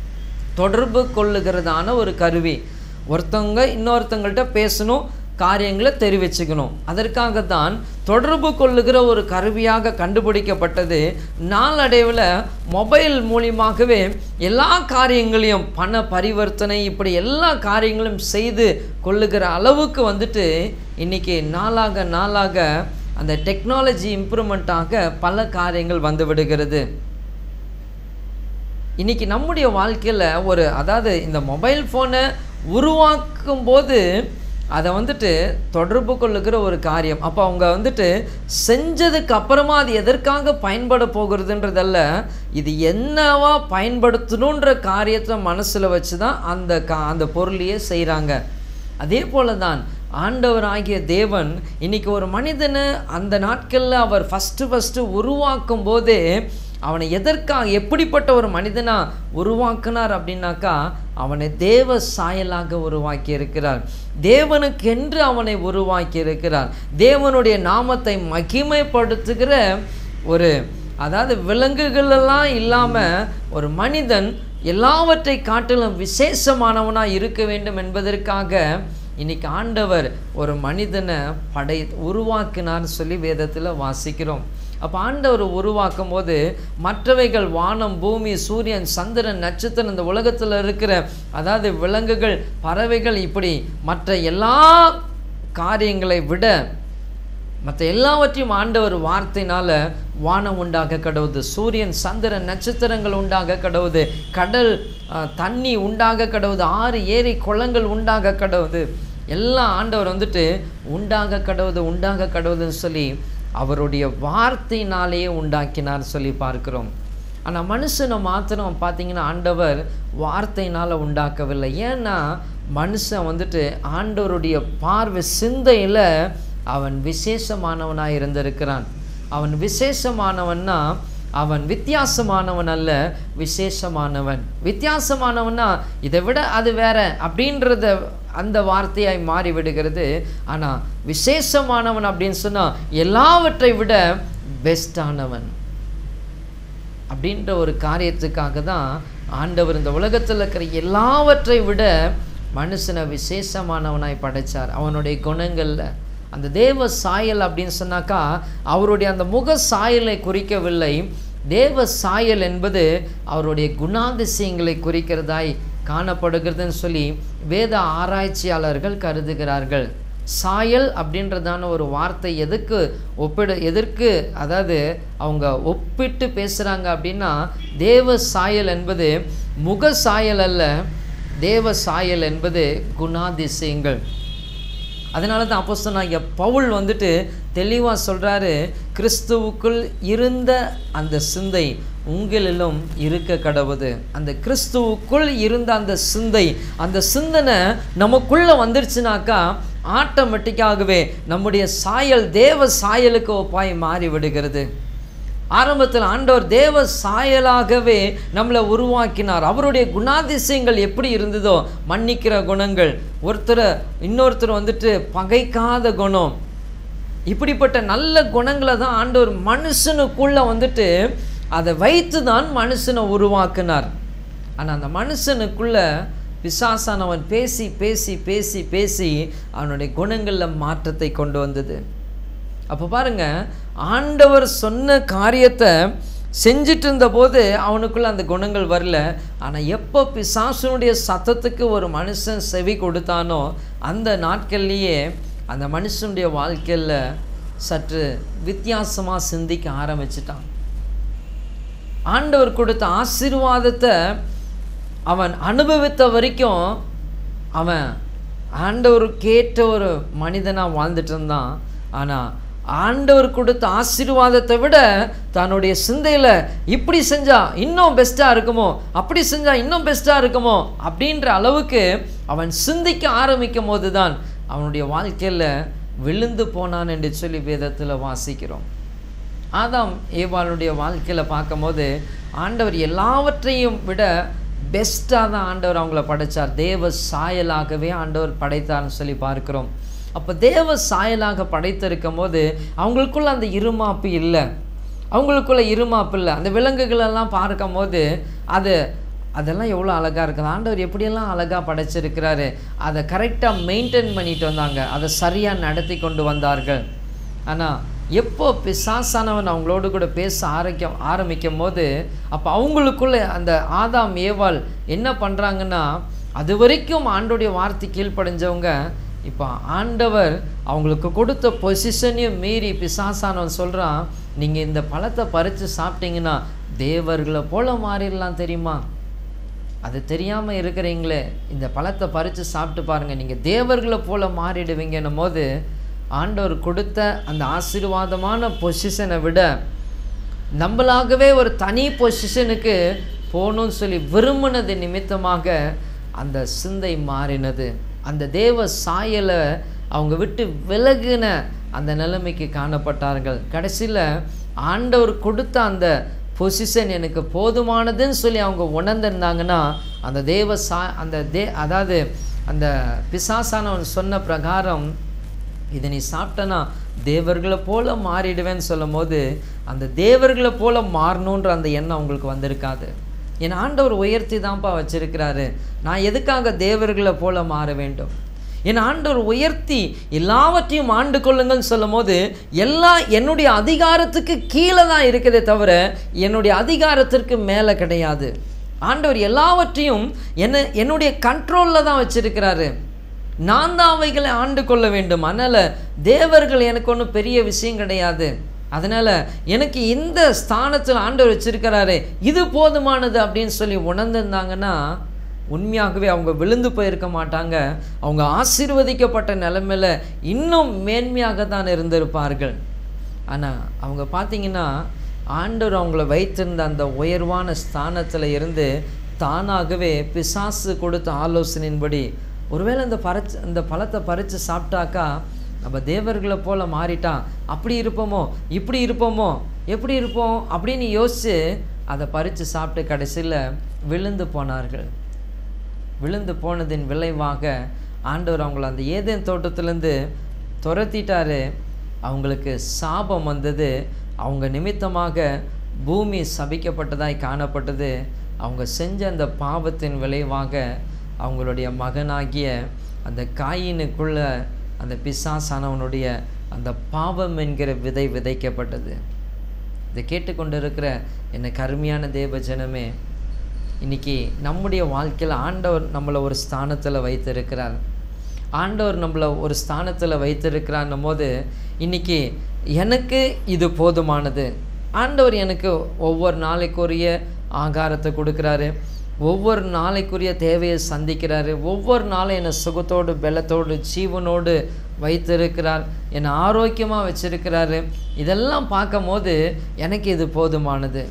தொடர்பு கொள்ளுகிறதான ஒரு கருவி ஒருத்தவங்க இன்னொருத்தங்கள்ட்ட பேசணும் காரியங்களை தெரிவிச்சுக்கணும் அதற்காக தான் தொடர்பு கொள்ளுகிற ஒரு கருவியாக கண்டுபிடிக்கப்பட்டது நாளடைவில் மொபைல் மூலியமாகவே எல்லா காரியங்களையும் பண பரிவர்த்தனை இப்படி எல்லா காரியங்களும் செய்து கொள்ளுகிற அளவுக்கு வந்துட்டு இன்றைக்கி நாளாக நாளாக அந்த டெக்னாலஜி இம்ப்ரூவ்மெண்ட்டாக பல காரியங்கள் வந்து விடுகிறது இன்றைக்கி நம்முடைய வாழ்க்கையில் ஒரு அதாவது இந்த மொபைல் ஃபோனை உருவாக்கும் போது அதை வந்துட்டு தொடர்பு கொள்ளுகிற ஒரு காரியம் அப்போ அவங்க வந்துட்டு செஞ்சதுக்கு அப்புறமா அது எதற்காக பயன்பட போகிறதுன்றதல்ல இது என்னவா பயன்படுத்தணுன்ற காரியத்தை மனசில் வச்சு தான் அந்த கா அந்த பொருளையே செய்கிறாங்க அதே போல தான் ஆண்டவராகிய தேவன் இன்னைக்கு ஒரு மனிதனை அந்த நாட்களில் அவர் ஃபஸ்ட்டு ஃபஸ்ட்டு உருவாக்கும் போதே அவனை எதற்காக எப்படிப்பட்ட ஒரு மனிதனா உருவாக்குனார் அப்படின்னாக்கா அவனை தேவ சாயலாக உருவாக்கி இருக்கிறார் தேவனுக்கென்று அவனை உருவாக்கி இருக்கிறார் தேவனுடைய நாமத்தை மகிமைப்படுத்துகிற ஒரு அதாவது விலங்குகளெல்லாம் இல்லாமல் ஒரு மனிதன் எல்லாவற்றை காட்டிலும் விசேஷமானவனாக இருக்க வேண்டும் என்பதற்காக இன்னைக்கு ஆண்டவர் ஒரு மனிதனை படை உருவாக்கினார்னு சொல்லி வேதத்தில் வாசிக்கிறோம் அப்போ ஆண்டவர் உருவாக்கும் போது மற்றவைகள் வானம் பூமி சூரியன் சந்திரன் நட்சத்திரம் இந்த உலகத்தில் இருக்கிற அதாவது விலங்குகள் பறவைகள் இப்படி மற்ற எல்லா காரியங்களை விட மற்ற எல்லாவற்றையும் ஆண்டவர் வார்த்தையினால் வானம் உண்டாக கடவுது சூரியன் சந்திரன் நட்சத்திரங்கள் உண்டாக கடவுது கடல் அஹ், தண்ணி உண்டாக கடவுது ஆறு ஏரி குளங்கள் உண்டாக கடவுது எல்லாம் ஆண்டவர் வந்துட்டு உண்டாக கடவுது உண்டாக கடவுதுன்னு சொல்லி அவருடைய வார்த்தையினாலேயே உண்டாக்கினார் சொல்லி பார்க்கிறோம் ஆனால் மனுஷனை மாத்திரம் பார்த்தீங்கன்னா ஆண்டவர் வார்த்தையினால் உண்டாக்கவில்லை ஏன்னா மனுஷன் வந்துட்டு ஆண்டவருடைய பார்வை சிந்தையில் அவன் விசேஷமானவனாக இருந்திருக்கிறான் அவன் விசேஷமானவன்னா அவன் வித்தியாசமானவன் அல்ல விசேஷமானவன் வித்தியாசமானவன்னா இதை விட அது வேற அப்படின்றத அந்த வார்த்தையாய் மாறி விடுகிறது ஆனால் விசேஷமானவன் அப்படின்னு சொன்னால் எல்லாவற்றை விட பெஸ்டானவன் அப்படின்ற ஒரு காரியத்துக்காக தான் ஆண்டவர் இந்த உலகத்தில் இருக்கிற எல்லாவற்றை விட மனுஷனை விசேஷமானவனாய் படைச்சார் அவனுடைய குணங்களில் அந்த தேவ சாயல் அப்படின்னு சொன்னாக்கா அவருடைய அந்த முக சாயலை குறிக்கவில்லை தேவ சாயல் என்பது அவருடைய குணாதிசயங்களை குறிக்கிறதாய் காணப்படுகிறதுன்னு சொல்லி வேத ஆராய்ச்சியாளர்கள் கருதுகிறார்கள் சாயல் அப்படின்றதான ஒரு வார்த்தை எதுக்கு ஒப்பிட எதற்கு அதாவது அவங்க ஒப்பிட்டு பேசுகிறாங்க அப்படின்னா தேவ சாயல் என்பது முக சாயல் அல்ல தேவ சாயல் என்பது குணாதிசயங்கள் அதனால தான் அப்போஸ்தலனாகிய பவுல் வந்துட்டு தெளிவாக சொல்கிறாரு கிறிஸ்துவுக்குள் இருந்த அந்த சிந்தை உங்களிலும் இருக்க கடவுது அந்த கிறிஸ்துவுக்குள் இருந்த அந்த சிந்தை அந்த சிந்தனை நமக்குள்ளே வந்துருச்சுனாக்கா ஆட்டோமேட்டிக்காகவே நம்முடைய சாயல் தேவ சாயலுக்கு ஒப்பாய் மாறி விடுகிறது ஆரம்பத்தில் ஆண்டவர் தேவ சாயலாகவே நம்மளை உருவாக்கினார் அவருடைய குணாதிசயங்கள் எப்படி இருந்ததோ மன்னிக்கிற குணங்கள் ஒருத்தரை இன்னொருத்தர் வந்துட்டு பகைக்காத குணம் இப்படிப்பட்ட நல்ல குணங்களை தான் ஆண்டவர் மனுஷனுக்குள்ளே வந்துட்டு அதை வைத்து தான் மனுஷனை உருவாக்கினார் ஆனால் அந்த மனுஷனுக்குள்ள பிசாசானவன் பேசி பேசி பேசி பேசி அவனுடைய குணங்களில் மாற்றத்தை கொண்டு வந்தது அப்போ பாருங்க ஆண்டவர் சொன்ன காரியத்தை செஞ்சிட்டு இருந்தபோது அவனுக்குள்ள அந்த குணங்கள் வரல ஆனால் எப்போ பிசாசுனுடைய சத்தத்துக்கு ஒரு மனுஷன் செவி கொடுத்தானோ அந்த நாட்கள்லேயே அந்த மனுஷனுடைய வாழ்க்கையில் சற்று வித்தியாசமாக சிந்திக்க ஆரம்பிச்சிட்டான் ஆண்டவர் கொடுத்த ஆசீர்வாதத்தை அவன் அனுபவித்த வரைக்கும் அவன் ஆண்டவர் கேட்ட ஒரு மனிதனாக வாழ்ந்துட்டு இருந்தான் ஆனால் ஆண்டவர் கொடுத்த ஆசீர்வாதத்தை விட தன்னுடைய சிந்தையில் இப்படி செஞ்சால் இன்னும் பெஸ்ட்டாக இருக்குமோ அப்படி செஞ்சால் இன்னும் பெஸ்ட்டாக இருக்குமோ அப்படின்ற அளவுக்கு அவன் சிந்திக்க ஆரம்பிக்கும் போது தான் அவனுடைய வாழ்க்கையில் விழுந்து போனான் என்று சொல்லி வேதத்தில் வாசிக்கிறோம் ஆதாம் ஏவாளுடைய வாழ்க்கையில் பார்க்கும்போது ஆண்டவர் எல்லாவற்றையும் விட பெஸ்ட்டாக தான் ஆண்டவர் அவங்கள படைத்தார் தேவ சாயலாகவே ஆண்டவர் படைத்தார்னு சொல்லி பார்க்குறோம் அப்போ தேவ சாயலாக படைத்திருக்கும் போது அவங்களுக்குள்ள அந்த இருமாப்பு இல்லை அவங்களுக்குள்ள இருமாப்பு இல்லை அந்த விலங்குகளெல்லாம் பார்க்கும் போது அது அதெல்லாம் எவ்வளோ அழகாக இருக்குது ஆண்டவர் எப்படியெல்லாம் அழகாக படைச்சிருக்கிறாரு அதை கரெக்டாக மெயின்டைன் பண்ணிட்டு வந்தாங்க அதை சரியாக நடத்தி கொண்டு வந்தார்கள் ஆனால் எப்போ பிசாசானவன் அவங்களோடு கூட பேச ஆரம்பிக்க ஆரம்பிக்கும் போது அப்போ அவங்களுக்குள்ள அந்த ஆதாம் ஏவாள் என்ன பண்ணுறாங்கன்னா அது வரைக்கும் ஆண்டோடைய வார்த்தை கீழ்ப்படைஞ்சவங்க இப்போ ஆண்டவர் அவங்களுக்கு கொடுத்த பொசிஷனையும் மீறி பிசாசானவன் சொல்கிறான் நீங்கள் இந்த பழத்தை பறித்து சாப்பிட்டீங்கன்னா தேவர்களை போல மாறிடலாம் தெரியுமா அது தெரியாமல் இருக்கிறீங்களே இந்த பழத்தை பறித்து சாப்பிட்டு பாருங்கள் நீங்கள் தேவர்களை போல மாறிடுவீங்கன்னும் போது ஆண்டவர் கொடுத்த அந்த ஆசீர்வாதமான பொசிஷனை விட நம்மளாகவே ஒரு தனி பொசிஷனுக்கு போகணும்னு சொல்லி விரும்பினது நிமித்தமாக அந்த சிந்தை மாறினது அந்த தேவ சாயலை அவங்க விட்டு விலகின அந்த நிலைமைக்கு காணப்பட்டார்கள் கடைசியில் ஆண்டவர் கொடுத்த அந்த பொசிஷன் எனக்கு போதுமானதுன்னு சொல்லி அவங்க உணர்ந்திருந்தாங்கன்னா அந்த தேவ சா அந்த தே அதாவது அந்த பிசாசானவன் சொன்ன பிரகாரம் இதை நீ சாப்பிட்டனா தேவர்களை போல மாறிடுவேன்னு சொல்லும் போது அந்த தேவர்களை போல மாறணுன்ற அந்த எண்ணம் அவங்களுக்கு வந்திருக்காது என் ஆண்டவர் உயர்த்தி தான்ப்பா வச்சிருக்கிறாரு நான் எதுக்காக தேவர்களை போல மாற வேண்டும் என் ஆண்டவர் உயர்த்தி எல்லாவற்றையும் ஆண்டு கொள்ளுங்கள்னு சொல்லும் போது எல்லாம் என்னுடைய அதிகாரத்துக்கு கீழே தான் இருக்குதே தவிர என்னுடைய அதிகாரத்திற்கு மேலே கிடையாது ஆண்டவர் எல்லாவற்றையும் என்ன என்னுடைய கண்ட்ரோலில் தான் வச்சிருக்கிறாரு நான் தான் அவைகளை ஆண்டு கொள்ள வேண்டும் அதனால் தேவர்கள் எனக்கு ஒன்றும் பெரிய விஷயம் கிடையாது அதனால் எனக்கு இந்த ஸ்தானத்தில் ஆண்டவர் வச்சிருக்கிறாரு இது போதுமானது அப்படின்னு சொல்லி உணர்ந்திருந்தாங்கன்னா உண்மையாகவே அவங்க விழுந்து போயிருக்க மாட்டாங்க அவங்க ஆசீர்வதிக்கப்பட்ட நிலைமையில இன்னும் மேன்மையாக தான் இருந்திருப்பார்கள் ஆனால் அவங்க பார்த்தீங்கன்னா ஆண்டவர் அவங்கள வைத்திருந்த அந்த உயர்வான ஸ்தானத்தில் இருந்து தானாகவே பிசாசு கொடுத்த ஆலோசனையின்படி ஒருவேளை இந்த பறிச்சு இந்த பழத்தை பறித்து சாப்பிட்டாக்கா நம்ம தேவர்களை போல மாறிட்டா அப்படி இருப்போமோ இப்படி இருப்போமோ எப்படி இருப்போம் அப்படின்னு யோசித்து அதை பறித்து சாப்பிட்டு கடைசியில் விழுந்து போனார்கள் விழுந்து போனதின் விளைவாக ஆண்டவர் அவங்கள அந்த ஏதேன் தோட்டத்திலேருந்து துரத்திட்டாரு அவங்களுக்கு சாபம் வந்தது அவங்க நிமித்தமாக பூமி சபிக்கப்பட்டதாய் காணப்பட்டது அவங்க செஞ்ச அந்த பாவத்தின் விளைவாக அவங்களுடைய மகனாகிய அந்த காயினுக்குள்ள அந்த பிசாசானவனுடைய அந்த பாவம் என்கிற விதை விதைக்கப்பட்டது இதை கேட்டுக்கொண்டிருக்கிற என்னை கருமையான தேவ ஜனமே இன்னைக்கு நம்முடைய வாழ்க்கையில் ஆண்டவர் நம்மளை ஒரு ஸ்தானத்தில் வைத்திருக்கிறார் ஆண்டவர் நம்மளை ஒரு ஸ்தானத்தில் வைத்திருக்கிறான்னும் போது இன்னைக்கு எனக்கு இது போதுமானது ஆண்டவர் எனக்கு ஒவ்வொரு நாளைக்குரிய ஆகாரத்தை கொடுக்குறாரு ஒவ்வொரு நாளைக்குரிய தேவையை சந்திக்கிறாரு ஒவ்வொரு நாளும் என்னை சுகத்தோடு பலத்தோடு ஜீவனோடு வைத்திருக்கிறார் என்னை ஆரோக்கியமாக வச்சிருக்கிறாரு இதெல்லாம் பார்க்கும்போது எனக்கு இது போதுமானது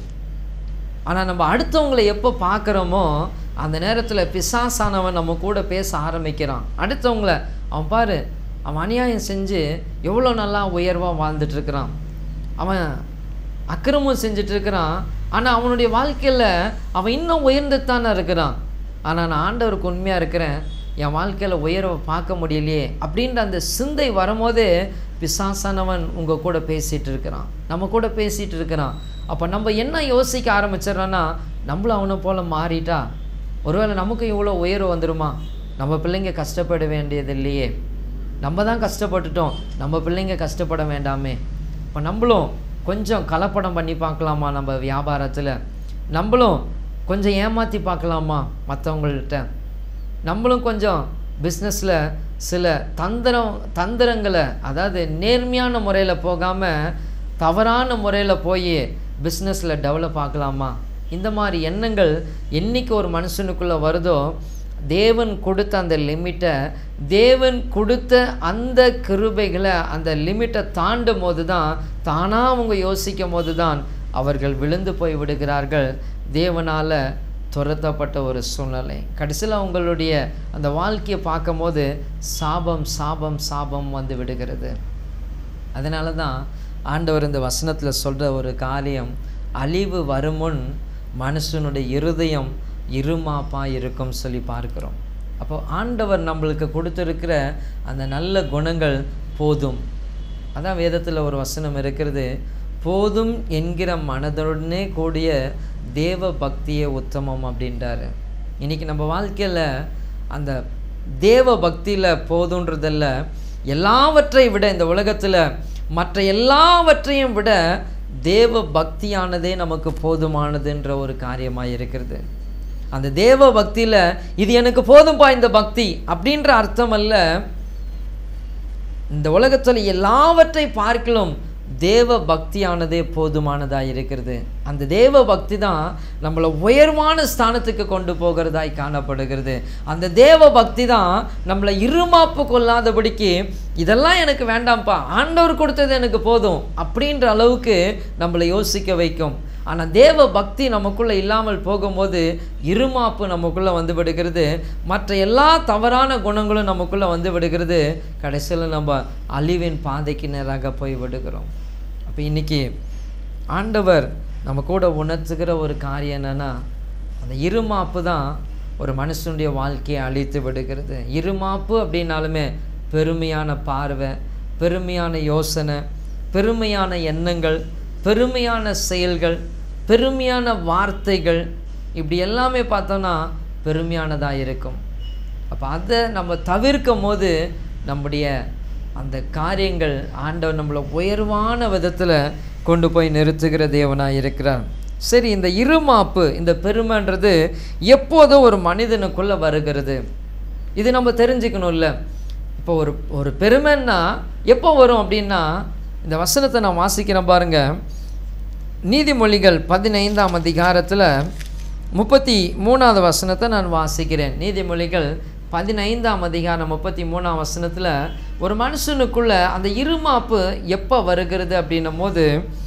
ஆனால் நம்ம அடுத்தவங்களை எப்போ பார்க்குறோமோ அந்த நேரத்தில் பிசாசானவன் நம்ம கூட பேச ஆரம்பிக்கிறான் அடுத்தவங்கள அவன் பாரு அவன் அநியாயம் செஞ்சு எவ்வளோ நல்லா உயர்வாக வாழ்ந்துட்டுருக்கிறான் அவன் அக்கிரமம் செஞ்சுட்டு இருக்கிறான் ஆனால் அவனுடைய வாழ்க்கையில் அவன் இன்னும் உயர்ந்து தானே இருக்கிறான் ஆனால் நான் ஆண்டவருக்கு உண்மையாக இருக்கிறேன் என் வாழ்க்கையில் உயர்வை பார்க்க முடியலையே அப்படின்ற அந்த சிந்தை வரும்போது பிசாசானவன் உங்கள் கூட பேசிகிட்டு இருக்கிறான் நம்ம கூட பேசிகிட்டு இருக்கிறான் அப்போ நம்ம என்ன யோசிக்க ஆரம்பிச்சிடறோன்னா நம்மளும் அவனை போல் மாறிட்டா ஒருவேளை நமக்கு இவ்வளோ உயர்வு வந்துருமா நம்ம பிள்ளைங்க கஷ்டப்பட வேண்டியது இல்லையே நம்ம தான் கஷ்டப்பட்டுட்டோம் நம்ம பிள்ளைங்க கஷ்டப்பட வேண்டாமே இப்போ நம்மளும் கொஞ்சம் கலப்படம் பண்ணி பார்க்கலாமா நம்ம வியாபாரத்தில் நம்மளும் கொஞ்சம் ஏமாற்றி பார்க்கலாமா மற்றவங்கள்ட்ட நம்மளும் கொஞ்சம் பிஸ்னஸில் சில தந்திரம் தந்திரங்களை அதாவது நேர்மையான முறையில் போகாமல் தவறான முறையில் போய் பிஸ்னஸில் டெவலப் ஆகலாமா இந்த மாதிரி எண்ணங்கள் என்னைக்கு ஒரு மனுஷனுக்குள்ளே வருதோ தேவன் கொடுத்த அந்த லிமிட்டை தேவன் கொடுத்த அந்த கிருபைகளை அந்த லிமிட்டை தாண்டும் போது தான் தானாக அவங்க யோசிக்கும் போது தான் அவர்கள் விழுந்து போய் விடுகிறார்கள் தேவனால் துரத்தப்பட்ட ஒரு சூழ்நிலை கடைசியில் அவங்களுடைய அந்த வாழ்க்கையை பார்க்கும்போது சாபம் சாபம் சாபம் வந்து விடுகிறது அதனால தான் ஆண்டவர் இந்த வசனத்தில் சொல்கிற ஒரு காரியம் அழிவு வருமுன் மனுஷனுடைய இருதயம் இருமாப்பா இருக்கும் சொல்லி பார்க்கிறோம் அப்போ ஆண்டவர் நம்மளுக்கு கொடுத்துருக்கிற அந்த நல்ல குணங்கள் போதும் அதான் வேதத்தில் ஒரு வசனம் இருக்கிறது போதும் என்கிற மனதுடனே கூடிய தேவ பக்தியே உத்தமம் அப்படின்றாரு இன்றைக்கி நம்ம வாழ்க்கையில் அந்த தேவ பக்தியில் போதுன்றதில்ல எல்லாவற்றை விட இந்த உலகத்தில் மற்ற எல்லாவற்றையும் விட தேவ பக்தியானதே நமக்கு போதுமானதுன்ற ஒரு காரியமாக இருக்கிறது அந்த தேவ பக்தியில் இது எனக்கு போதும்பா இந்த பக்தி அப்படின்ற அர்த்தம் அல்ல இந்த உலகத்தில் எல்லாவற்றை பார்க்கலும் தேவ பக்தியானதே போதுமானதாக இருக்கிறது அந்த தேவ பக்தி தான் நம்மளை உயர்வான ஸ்தானத்துக்கு கொண்டு போகிறதாய் காணப்படுகிறது அந்த தேவ பக்தி தான் நம்மளை இருமாப்பு கொள்ளாதபடிக்கு இதெல்லாம் எனக்கு வேண்டாம்ப்பா ஆண்டவர் கொடுத்தது எனக்கு போதும் அப்படின்ற அளவுக்கு நம்மளை யோசிக்க வைக்கும் ஆனால் தேவ பக்தி நமக்குள்ளே இல்லாமல் போகும்போது இருமாப்பு நமக்குள்ளே வந்து விடுகிறது மற்ற எல்லா தவறான குணங்களும் நமக்குள்ளே வந்து விடுகிறது கடைசியில் நம்ம அழிவின் பாதைக்கு நேராக போய் விடுகிறோம் அப்போ இன்றைக்கி ஆண்டவர் நம்ம கூட உணர்த்துகிற ஒரு காரியம் என்னென்னா அந்த இருமாப்பு தான் ஒரு மனுஷனுடைய வாழ்க்கையை அழித்து விடுகிறது இருமாப்பு அப்படின்னாலுமே பெருமையான பார்வை பெருமையான யோசனை பெருமையான எண்ணங்கள் பெருமையான செயல்கள் பெருமையான வார்த்தைகள் இப்படி எல்லாமே பார்த்தோன்னா பெருமையானதாக இருக்கும் அப்போ அதை நம்ம தவிர்க்கும் போது நம்முடைய அந்த காரியங்கள் ஆண்டவர் நம்மளை உயர்வான விதத்தில் கொண்டு போய் நிறுத்துகிற தேவனாக இருக்கிறார் சரி இந்த இருமாப்பு இந்த பெருமைன்றது எப்போதும் ஒரு மனிதனுக்குள்ளே வருகிறது இது நம்ம தெரிஞ்சுக்கணும்ல இப்போ ஒரு ஒரு பெருமைன்னா எப்போ வரும் அப்படின்னா இந்த வசனத்தை நான் வாசிக்கிறேன் பாருங்கள் நீதிமொழிகள் பதினைந்தாம் அதிகாரத்தில் முப்பத்தி மூணாவது வசனத்தை நான் வாசிக்கிறேன் நீதிமொழிகள் பதினைந்தாம் அதிகாரம் முப்பத்தி மூணாம் வசனத்தில் ஒரு மனுஷனுக்குள்ள அந்த இருமாப்பு எப்போ வருகிறது அப்படின்னும் போது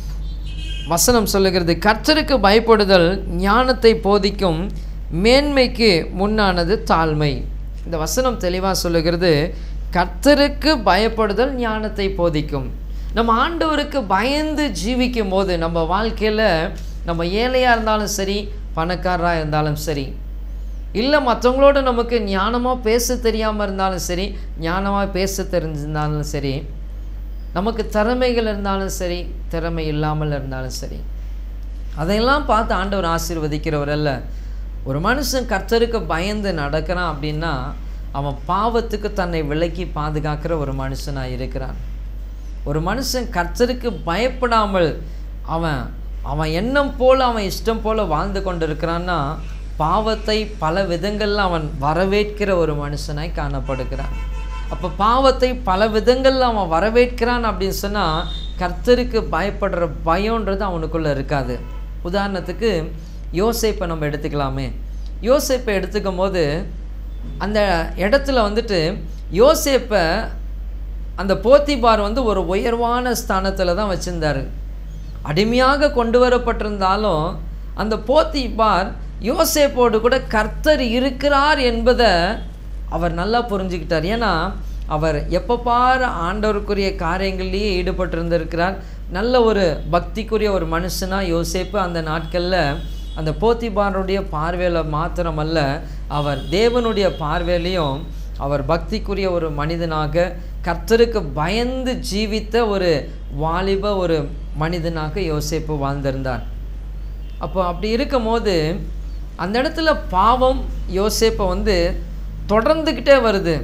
வசனம் சொல்லுகிறது கர்த்தருக்கு பயப்படுதல் ஞானத்தை போதிக்கும் மேன்மைக்கு முன்னானது தாழ்மை இந்த வசனம் தெளிவாக சொல்லுகிறது கர்த்தருக்கு பயப்படுதல் ஞானத்தை போதிக்கும் நம்ம ஆண்டவருக்கு பயந்து ஜீவிக்கும் போது நம்ம வாழ்க்கையில் நம்ம ஏழையாக இருந்தாலும் சரி பணக்காரராக இருந்தாலும் சரி இல்லை மற்றவங்களோட நமக்கு ஞானமாக பேச தெரியாமல் இருந்தாலும் சரி ஞானமாக பேச தெரிஞ்சிருந்தாலும் சரி நமக்கு திறமைகள் இருந்தாலும் சரி திறமை இல்லாமல் இருந்தாலும் சரி அதையெல்லாம் பார்த்து ஆண்டவர் ஆசீர்வதிக்கிறவர் அல்ல ஒரு மனுஷன் கர்த்தருக்கு பயந்து நடக்கிறான் அப்படின்னா அவன் பாவத்துக்கு தன்னை விலக்கி பாதுகாக்கிற ஒரு மனுஷனாக இருக்கிறான் ஒரு மனுஷன் கர்த்தருக்கு பயப்படாமல் அவன் அவன் எண்ணம் போல் அவன் இஷ்டம் போல் வாழ்ந்து கொண்டு இருக்கிறான்னா பாவத்தை பல விதங்களில் அவன் வரவேற்கிற ஒரு மனுஷனாய் காணப்படுகிறான் அப்போ பாவத்தை பல விதங்களில் அவன் வரவேற்கிறான் அப்படின்னு சொன்னால் கர்த்தருக்கு பயப்படுற பயன்றது அவனுக்குள்ளே இருக்காது உதாரணத்துக்கு யோசேப்பை நம்ம எடுத்துக்கலாமே யோசேப்பை எடுத்துக்கும் போது அந்த இடத்துல வந்துட்டு யோசேப்பை அந்த போத்திபார் வந்து ஒரு உயர்வான ஸ்தானத்தில் தான் வச்சுருந்தாரு அடிமையாக கொண்டு வரப்பட்டிருந்தாலும் அந்த போத்திபார் யோசேப்போடு கூட கர்த்தர் இருக்கிறார் என்பதை அவர் நல்லா புரிஞ்சுக்கிட்டார் ஏன்னா அவர் எப்போ பாரு ஆண்டவருக்குரிய காரியங்கள்லேயே ஈடுபட்டிருந்திருக்கிறார் நல்ல ஒரு பக்திக்குரிய ஒரு மனுஷனாக யோசேப்பு அந்த நாட்களில் அந்த போத்திபாருடைய பார்வையில் மாத்திரமல்ல அவர் தேவனுடைய பார்வையிலையும் அவர் பக்திக்குரிய ஒரு மனிதனாக கர்த்தருக்கு பயந்து ஜீவித்த ஒரு வாலிப ஒரு மனிதனாக யோசேப்பு வாழ்ந்திருந்தார் அப்போ அப்படி இருக்கும்போது அந்த இடத்துல பாவம் யோசேப்பை வந்து தொடர்ந்துக்கிட்டே வருது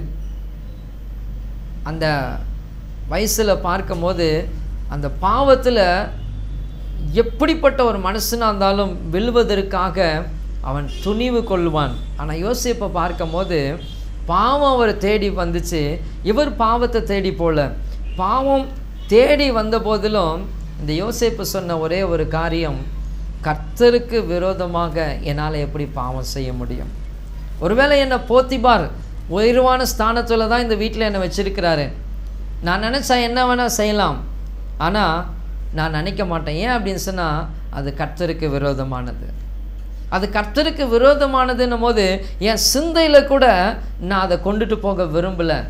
அந்த வயசில் பார்க்கும்போது அந்த பாவத்தில் எப்படிப்பட்ட ஒரு மனுஷனாக இருந்தாலும் வெல்வதற்காக அவன் துணிவு கொள்வான் ஆனால் யோசிப்பை பார்க்கும்போது பாவம் அவரை தேடி வந்துச்சு இவர் பாவத்தை தேடி போல பாவம் தேடி வந்த போதிலும் இந்த யோசேப்பு சொன்ன ஒரே ஒரு காரியம் கர்த்தருக்கு விரோதமாக என்னால் எப்படி பாவம் செய்ய முடியும் ஒருவேளை என்னை போத்திபார் உயர்வான ஸ்தானத்தில் தான் இந்த வீட்டில் என்னை வச்சிருக்கிறாரு நான் நினச்சா என்ன வேணால் செய்யலாம் ஆனால் நான் நினைக்க மாட்டேன் ஏன் அப்படின்னு சொன்னால் அது கர்த்தருக்கு விரோதமானது அது கர்த்தருக்கு விரோதமானதுன்னும் போது என் சிந்தையில் கூட நான் அதை கொண்டுட்டு போக விரும்பலை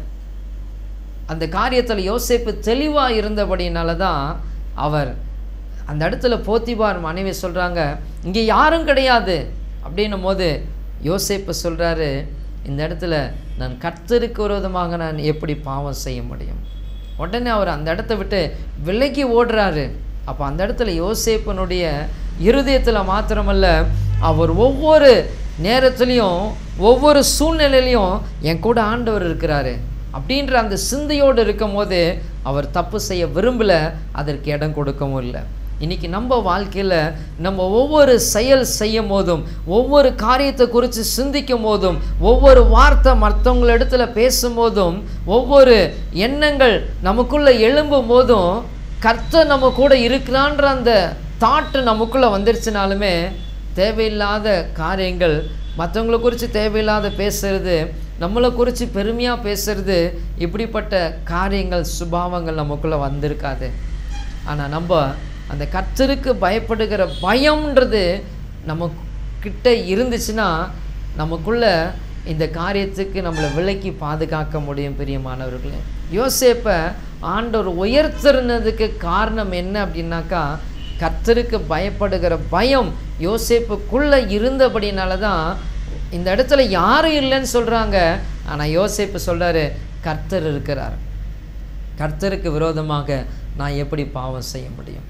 அந்த காரியத்தில் யோசேப்பு தெளிவாக இருந்தபடினால தான் அவர் அந்த இடத்துல போத்திபார் மனைவி சொல்கிறாங்க இங்கே யாரும் கிடையாது அப்படின்னும் போது யோசேப்பு சொல்கிறாரு இந்த இடத்துல நான் கர்த்தருக்கு விரோதமாக நான் எப்படி பாவம் செய்ய முடியும் உடனே அவர் அந்த இடத்த விட்டு விலகி ஓடுறாரு அப்போ அந்த இடத்துல யோசேப்பனுடைய இருதயத்தில் மாத்திரமல்ல அவர் ஒவ்வொரு நேரத்துலையும் ஒவ்வொரு சூழ்நிலையிலையும் என் கூட ஆண்டவர் இருக்கிறாரு அப்படின்ற அந்த சிந்தையோடு இருக்கும் போது அவர் தப்பு செய்ய விரும்பலை அதற்கு இடம் கொடுக்கவும் இல்லை இன்றைக்கி நம்ம வாழ்க்கையில் நம்ம ஒவ்வொரு செயல் செய்யும் போதும் ஒவ்வொரு காரியத்தை குறித்து சிந்திக்கும் போதும் ஒவ்வொரு வார்த்தை மற்றவங்கள இடத்துல பேசும்போதும் ஒவ்வொரு எண்ணங்கள் நமக்குள்ளே எழும்பும் போதும் கர்த்தர் நம்ம கூட இருக்கிறான்ற அந்த தாட்டு நமக்குள்ளே வந்துருச்சுனாலுமே தேவையில்லாத காரியங்கள் மற்றவங்களை குறித்து தேவையில்லாத பேசுறது நம்மளை குறித்து பெருமையாக பேசுறது இப்படிப்பட்ட காரியங்கள் சுபாவங்கள் நமக்குள்ளே வந்திருக்காது ஆனால் நம்ம அந்த கர்த்தருக்கு பயப்படுகிற பயம்ன்றது நம்ம கிட்ட இருந்துச்சுன்னா நமக்குள்ள இந்த காரியத்துக்கு நம்மளை விலக்கி பாதுகாக்க முடியும் பிரியமானவர்களே யோசேப்பை ஆண்டவர் உயர்த்திருந்ததுக்கு காரணம் என்ன அப்படின்னாக்கா கர்த்தருக்கு பயப்படுகிற பயம் யோசேப்புக்குள்ளே இருந்தபடினால தான் இந்த இடத்துல யாரும் இல்லைன்னு சொல்கிறாங்க ஆனால் யோசேப்பு சொல்கிறாரு கர்த்தர் இருக்கிறார் கர்த்தருக்கு விரோதமாக நான் எப்படி பாவம் செய்ய முடியும்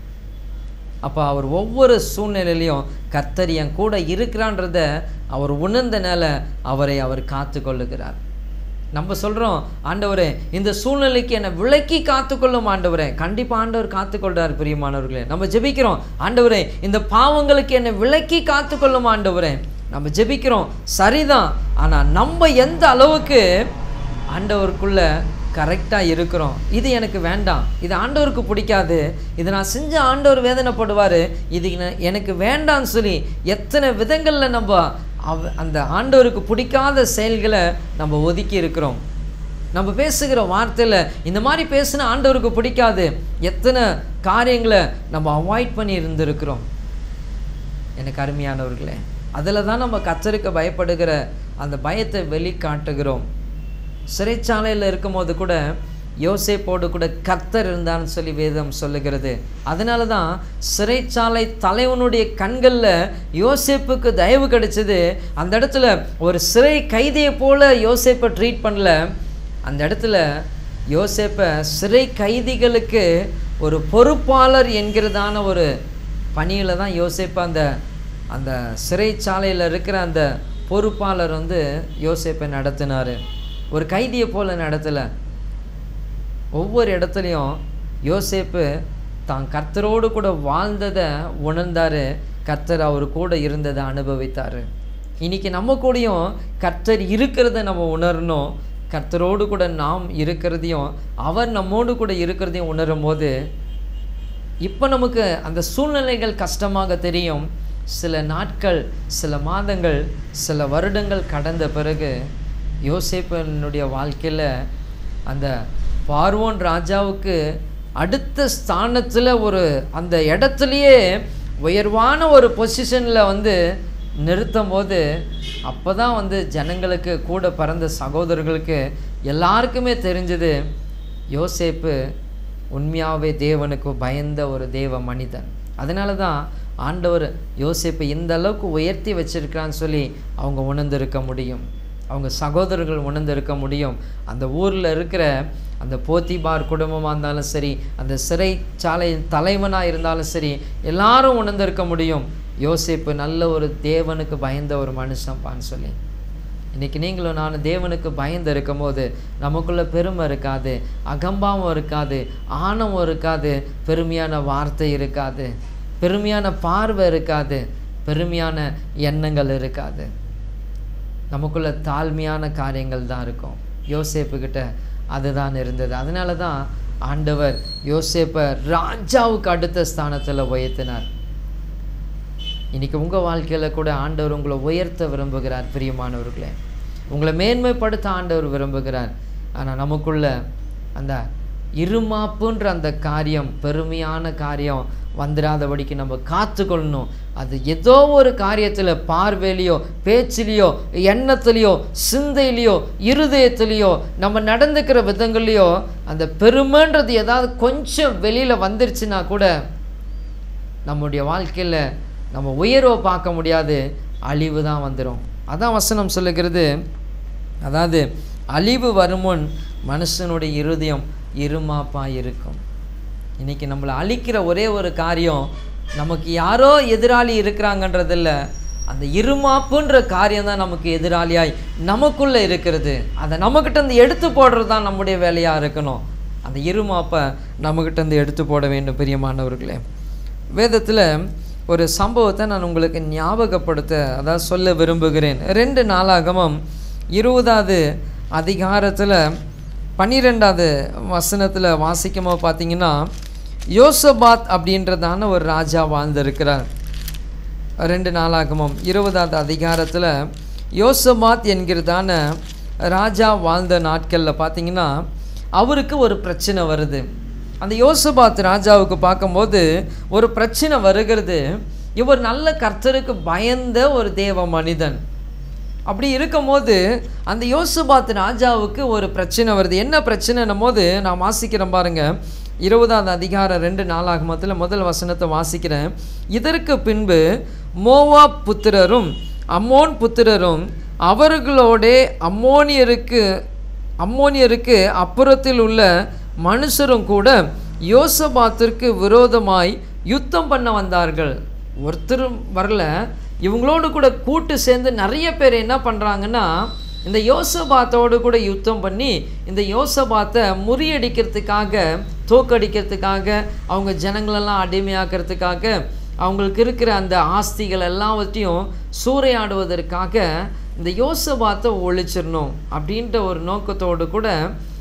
அப்போ அவர் ஒவ்வொரு சூழ்நிலையிலையும் கர்த்தர் என் கூட இருக்கிறான்றத அவர் உணர்ந்தனால அவரை அவர் காத்து கொள்ளுகிறார் நம்ம சொல்கிறோம் ஆண்டவரே இந்த சூழ்நிலைக்கு என்னை விலக்கி காத்துக்கொள்ளும் ஆண்டவரே கண்டிப்பாக ஆண்டவர் காத்துக்கொள்றார் பிரியமானவர்களே நம்ம ஜெபிக்கிறோம் ஆண்டவரே இந்த பாவங்களுக்கு என்னை விலக்கி காத்துக்கொள்ளும் ஆண்டவரே நம்ம ஜெபிக்கிறோம் சரிதான் ஆனால் நம்ம எந்த அளவுக்கு ஆண்டவருக்குள்ள கரெக்டாக இருக்கிறோம் இது எனக்கு வேண்டாம் இது ஆண்டவருக்கு பிடிக்காது இதை நான் செஞ்ச ஆண்டவர் வேதனைப்படுவார் இது என- எனக்கு வேண்டாம்னு சொல்லி எத்தனை விதங்களில் நம்ம அவ அந்த ஆண்டவருக்கு பிடிக்காத செயல்களை நம்ம ஒதுக்கி இருக்கிறோம் நம்ம பேசுகிற வார்த்தையில் இந்த மாதிரி பேசினா ஆண்டவருக்கு பிடிக்காது எத்தனை காரியங்களை நம்ம அவாய்ட் பண்ணி இருந்திருக்கிறோம் எனக்கு அருமையானவர்களே அதில் தான் நம்ம கத்தருக்கு பயப்படுகிற அந்த பயத்தை வெளிக்காட்டுகிறோம் சிறைச்சாலையில் இருக்கும்போது கூட யோசேப்போடு கூட கர்த்தர் இருந்தான்னு சொல்லி வேதம் சொல்லுகிறது அதனால தான் சிறைச்சாலை தலைவனுடைய கண்களில் யோசேப்புக்கு தயவு கிடைச்சது அந்த இடத்துல ஒரு சிறை கைதியை போல யோசேப்பை ட்ரீட் பண்ணல அந்த இடத்துல யோசேப்பை சிறை கைதிகளுக்கு ஒரு பொறுப்பாளர் என்கிறதான ஒரு பணியில் தான் யோசேப்பு அந்த அந்த சிறைச்சாலையில் இருக்கிற அந்த பொறுப்பாளர் வந்து யோசேப்பை நடத்தினார் ஒரு கைதியை போல நடத்தலை ஒவ்வொரு இடத்துலையும் யோசேப்பு தான் கர்த்தரோடு கூட வாழ்ந்ததை உணர்ந்தார் கர்த்தர் அவர் கூட இருந்ததை அனுபவித்தார் இன்னைக்கு நம்ம கூடயும் கர்த்தர் இருக்கிறத நம்ம உணரணும் கர்த்தரோடு கூட நாம் இருக்கிறதையும் அவர் நம்மோடு கூட இருக்கிறதையும் உணரும் போது இப்போ நமக்கு அந்த சூழ்நிலைகள் கஷ்டமாக தெரியும் சில நாட்கள் சில மாதங்கள் சில வருடங்கள் கடந்த பிறகு யோசேப்பனுடைய வாழ்க்கையில் அந்த பார்வோன் ராஜாவுக்கு அடுத்த ஸ்தானத்தில் ஒரு அந்த இடத்துலையே உயர்வான ஒரு பொசிஷனில் வந்து நிறுத்தும் போது அப்போ தான் வந்து ஜனங்களுக்கு கூட பிறந்த சகோதரர்களுக்கு எல்லாருக்குமே தெரிஞ்சது யோசேப்பு உண்மையாகவே தேவனுக்கு பயந்த ஒரு தேவ மனிதன் அதனால தான் ஆண்டவர் யோசேப்பை இந்த அளவுக்கு உயர்த்தி வச்சிருக்கிறான்னு சொல்லி அவங்க உணர்ந்திருக்க முடியும் அவங்க சகோதரர்கள் உணர்ந்திருக்க முடியும் அந்த ஊரில் இருக்கிற அந்த போத்திபார் குடும்பமாக இருந்தாலும் சரி அந்த சிறைச்சாலை தலைவனாக இருந்தாலும் சரி எல்லாரும் உணர்ந்திருக்க முடியும் யோசேப்பு நல்ல ஒரு தேவனுக்கு பயந்த ஒரு மனுஷன்பான்னு சொல்லி இன்றைக்கி நீங்களும் நான் தேவனுக்கு பயந்து இருக்கும் போது நமக்குள்ள பெருமை இருக்காது அகம்பாவம் இருக்காது ஆணவம் இருக்காது பெருமையான வார்த்தை இருக்காது பெருமையான பார்வை இருக்காது பெருமையான எண்ணங்கள் இருக்காது நமக்குள்ள தாழ்மையான காரியங்கள் தான் இருக்கும் யோசேப்புக்கிட்ட அதுதான் இருந்தது அதனால தான் ஆண்டவர் யோசேப்பை ராஜாவுக்கு அடுத்த ஸ்தானத்தில் உயர்த்தினார் இன்னைக்கு உங்கள் வாழ்க்கையில் கூட ஆண்டவர் உங்களை உயர்த்த விரும்புகிறார் பிரியமானவர்களே உங்களை மேன்மைப்படுத்த ஆண்டவர் விரும்புகிறார் ஆனால் நமக்குள்ள அந்த இருமாப்புன்ற அந்த காரியம் பெருமையான காரியம் வந்துடாதபடிக்கு நம்ம காத்துக்கொள்ளணும் அது ஏதோ ஒரு காரியத்தில் பார்வையிலையோ பேச்சிலையோ எண்ணத்துலேயோ சிந்தையிலையோ இருதயத்துலேயோ நம்ம நடந்துக்கிற விதங்கள்லையோ அந்த பெருமைன்றது ஏதாவது கொஞ்சம் வெளியில் வந்துருச்சுன்னா கூட நம்முடைய வாழ்க்கையில் நம்ம உயர்வை பார்க்க முடியாது அழிவு தான் வந்துடும் அதான் வசனம் சொல்லுகிறது அதாவது அழிவு வருமுன் மனுஷனுடைய இருதயம் இருமாப்பாக இருக்கும் இன்றைக்கி நம்மளை அழிக்கிற ஒரே ஒரு காரியம் நமக்கு யாரோ எதிராளி இருக்கிறாங்கன்றதில்ல அந்த இருமாப்புன்ற காரியம் தான் நமக்கு எதிராளியாய் நமக்குள்ளே இருக்கிறது அதை நம்மக்கிட்ட இருந்து எடுத்து போடுறது தான் நம்முடைய வேலையாக இருக்கணும் அந்த இருமாப்பை நம்மக்கிட்ட இருந்து எடுத்து போட வேண்டும் பிரியமானவர்களே வேதத்தில் ஒரு சம்பவத்தை நான் உங்களுக்கு ஞாபகப்படுத்த அதாவது சொல்ல விரும்புகிறேன் ரெண்டு நாளாகமும் இருபதாவது அதிகாரத்தில் பன்னிரெண்டாவது வசனத்தில் வாசிக்கும்போது பார்த்தீங்கன்னா யோசபாத் அப்படின்றதான ஒரு ராஜா வாழ்ந்திருக்கிறார் ரெண்டு நாளாகமும் இருபதாவது அதிகாரத்தில் யோசபாத் என்கிறதான ராஜா வாழ்ந்த நாட்களில் பார்த்தீங்கன்னா அவருக்கு ஒரு பிரச்சனை வருது அந்த யோசபாத் ராஜாவுக்கு பார்க்கும்போது ஒரு பிரச்சனை வருகிறது இவர் நல்ல கர்த்தருக்கு பயந்த ஒரு தேவ மனிதன் அப்படி இருக்கும்போது அந்த யோசுபாத் ராஜாவுக்கு ஒரு பிரச்சனை வருது என்ன பிரச்சனைன்னும் போது நான் வாசிக்கிறேன் பாருங்க இருபதாவது அதிகாரம் ரெண்டு நாளாகமத்தில் முதல் வசனத்தை வாசிக்கிறேன் இதற்கு பின்பு மோவா புத்திரரும் அம்மோன் புத்திரரும் அவர்களோடே அம்மோனியருக்கு அம்மோனியருக்கு அப்புறத்தில் உள்ள மனுஷரும் கூட யோசபாத்திற்கு விரோதமாய் யுத்தம் பண்ண வந்தார்கள் ஒருத்தரும் வரல இவங்களோடு கூட கூட்டு சேர்ந்து நிறைய பேர் என்ன பண்ணுறாங்கன்னா இந்த யோசபாத்தோடு கூட யுத்தம் பண்ணி இந்த யோசபாத்தை முறியடிக்கிறதுக்காக தோக்கடிக்கிறதுக்காக அவங்க ஜனங்களெல்லாம் அடிமையாக்கிறதுக்காக அவங்களுக்கு இருக்கிற அந்த ஆஸ்திகள் எல்லாவற்றையும் சூறையாடுவதற்காக இந்த யோசபாத்தை ஒழிச்சிடணும் அப்படின்ற ஒரு நோக்கத்தோடு கூட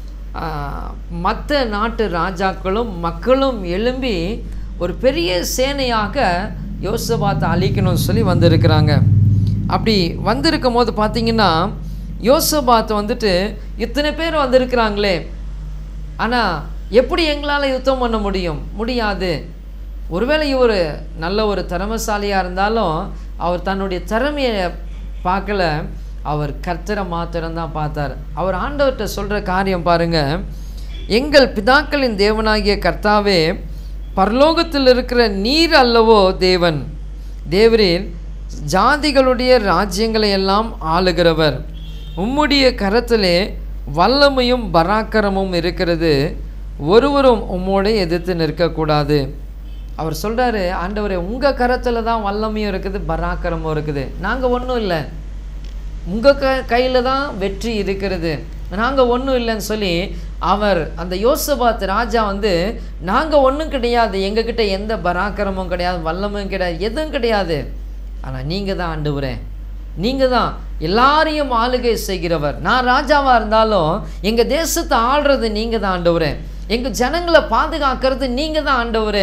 மற்ற நாட்டு ராஜாக்களும் மக்களும் எழும்பி ஒரு பெரிய சேனையாக யோசபாத்தை அழிக்கணும்னு சொல்லி வந்திருக்கிறாங்க அப்படி வந்திருக்கும் போது பார்த்தீங்கன்னா யோசபாத்தை வந்துட்டு இத்தனை பேர் வந்திருக்கிறாங்களே ஆனால் எப்படி எங்களால் யுத்தம் பண்ண முடியும் முடியாது ஒருவேளை இவர் நல்ல ஒரு திறமசாலியாக இருந்தாலும் அவர் தன்னுடைய திறமையை பார்க்கல அவர் கர்த்தரை மாத்திரம்தான் பார்த்தார் அவர் ஆண்டவர்கிட்ட சொல்கிற காரியம் பாருங்க எங்கள் பிதாக்களின் தேவனாகிய கர்த்தாவே பரலோகத்தில் இருக்கிற நீர் அல்லவோ தேவன் தேவரீர் ஜாதிகளுடைய ராஜ்யங்களை எல்லாம் ஆளுகிறவர் உம்முடைய கரத்திலே வல்லமையும் பராக்கிரமும் இருக்கிறது ஒருவரும் உம்மோட எதிர்த்து நிற்கக்கூடாது அவர் சொல்கிறாரு ஆண்டவரே உங்கள் கரத்தில் தான் வல்லமையும் இருக்குது பராக்கிரமும் இருக்குது நாங்கள் ஒன்றும் இல்லை உங்கள் க கையில் தான் வெற்றி இருக்கிறது நாங்கள் ஒன்றும் இல்லைன்னு சொல்லி அவர் அந்த யோசபாத் ராஜா வந்து நாங்கள் ஒன்றும் கிடையாது எங்ககிட்ட எந்த பராக்கிரமும் கிடையாது வல்லமும் கிடையாது எதுவும் கிடையாது ஆனால் நீங்கள் தான் ஆண்டவரேன் நீங்கள் தான் எல்லாரையும் ஆளுகை செய்கிறவர் நான் ராஜாவாக இருந்தாலும் எங்கள் தேசத்தை ஆள்றது நீங்கள் தான் ஆண்டவரே எங்கள் ஜனங்களை பாதுகாக்கிறது நீங்கள் தான் ஆண்டவரே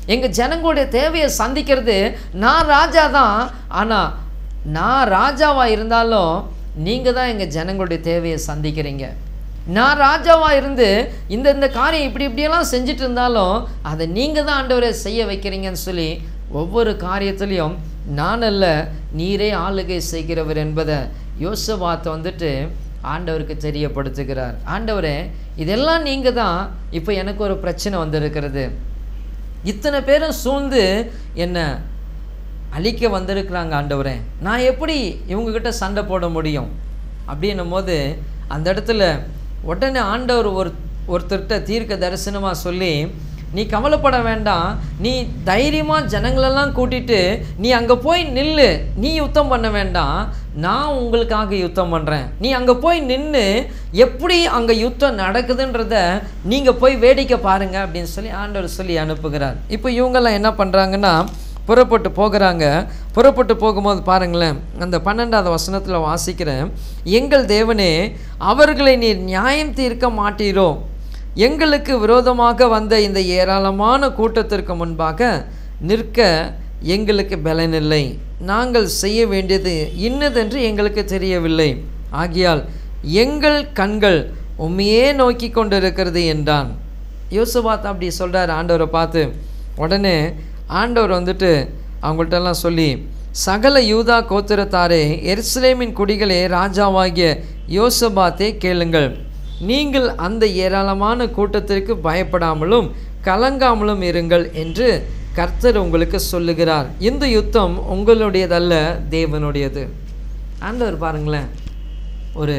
எங்கள் ஜனங்களுடைய தேவையை சந்திக்கிறது நான் ராஜா தான் ஆனால் நான் ராஜாவாக இருந்தாலும் நீங்கள் தான் எங்கள் ஜனங்களுடைய தேவையை சந்திக்கிறீங்க நான் ராஜாவாக இருந்து இந்த இந்த காரியம் இப்படி இப்படியெல்லாம் செஞ்சுட்டு இருந்தாலும் அதை நீங்கள் தான் ஆண்டவரை செய்ய வைக்கிறீங்கன்னு சொல்லி ஒவ்வொரு காரியத்துலேயும் நான் அல்ல நீரே ஆளுகை செய்கிறவர் என்பதை யோசபாத்தை வந்துட்டு ஆண்டவருக்கு தெரியப்படுத்துகிறார் ஆண்டவரே இதெல்லாம் நீங்கள் தான் இப்போ எனக்கு ஒரு பிரச்சனை வந்திருக்கிறது இத்தனை பேரும் சூழ்ந்து என்னை அழிக்க வந்திருக்கிறாங்க ஆண்டவரே நான் எப்படி இவங்கக்கிட்ட சண்டை போட முடியும் அப்படின்னும் போது அந்த இடத்துல உடனே ஆண்டவர் ஒரு ஒருத்தர்கிட்ட தீர்க்க தரிசனமாக சொல்லி நீ கவலைப்பட வேண்டாம் நீ தைரியமாக ஜனங்களெல்லாம் கூட்டிட்டு நீ அங்கே போய் நில்லு நீ யுத்தம் பண்ண வேண்டாம் நான் உங்களுக்காக யுத்தம் பண்ணுறேன் நீ அங்கே போய் நின்று எப்படி அங்கே யுத்தம் நடக்குதுன்றத நீங்கள் போய் வேடிக்கை பாருங்க அப்படின்னு சொல்லி ஆண்டவர் சொல்லி அனுப்புகிறார் இப்போ இவங்கெல்லாம் என்ன பண்ணுறாங்கன்னா புறப்பட்டு போகிறாங்க புறப்பட்டு போகும்போது பாருங்களேன் அந்த பன்னெண்டாவது வசனத்தில் வாசிக்கிறேன் எங்கள் தேவனே அவர்களை நீர் நியாயம் தீர்க்க மாட்டீரோ எங்களுக்கு விரோதமாக வந்த இந்த ஏராளமான கூட்டத்திற்கு முன்பாக நிற்க எங்களுக்கு பலனில்லை நாங்கள் செய்ய வேண்டியது இன்னதென்று எங்களுக்கு தெரியவில்லை ஆகியால் எங்கள் கண்கள் உண்மையே நோக்கி கொண்டிருக்கிறது என்றான் யோசுபாத் அப்படி சொல்கிறார் ஆண்டவரை பார்த்து உடனே ஆண்டவர் வந்துட்டு அவங்கள்ட்டெல்லாம் சொல்லி சகல யூதா கோத்திரத்தாரே எருசலேமின் குடிகளே ராஜாவாகிய யோசபாத்தே கேளுங்கள் நீங்கள் அந்த ஏராளமான கூட்டத்திற்கு பயப்படாமலும் கலங்காமலும் இருங்கள் என்று கர்த்தர் உங்களுக்கு சொல்லுகிறார் இந்த யுத்தம் உங்களுடையதல்ல தேவனுடையது ஆண்டவர் பாருங்களேன் ஒரு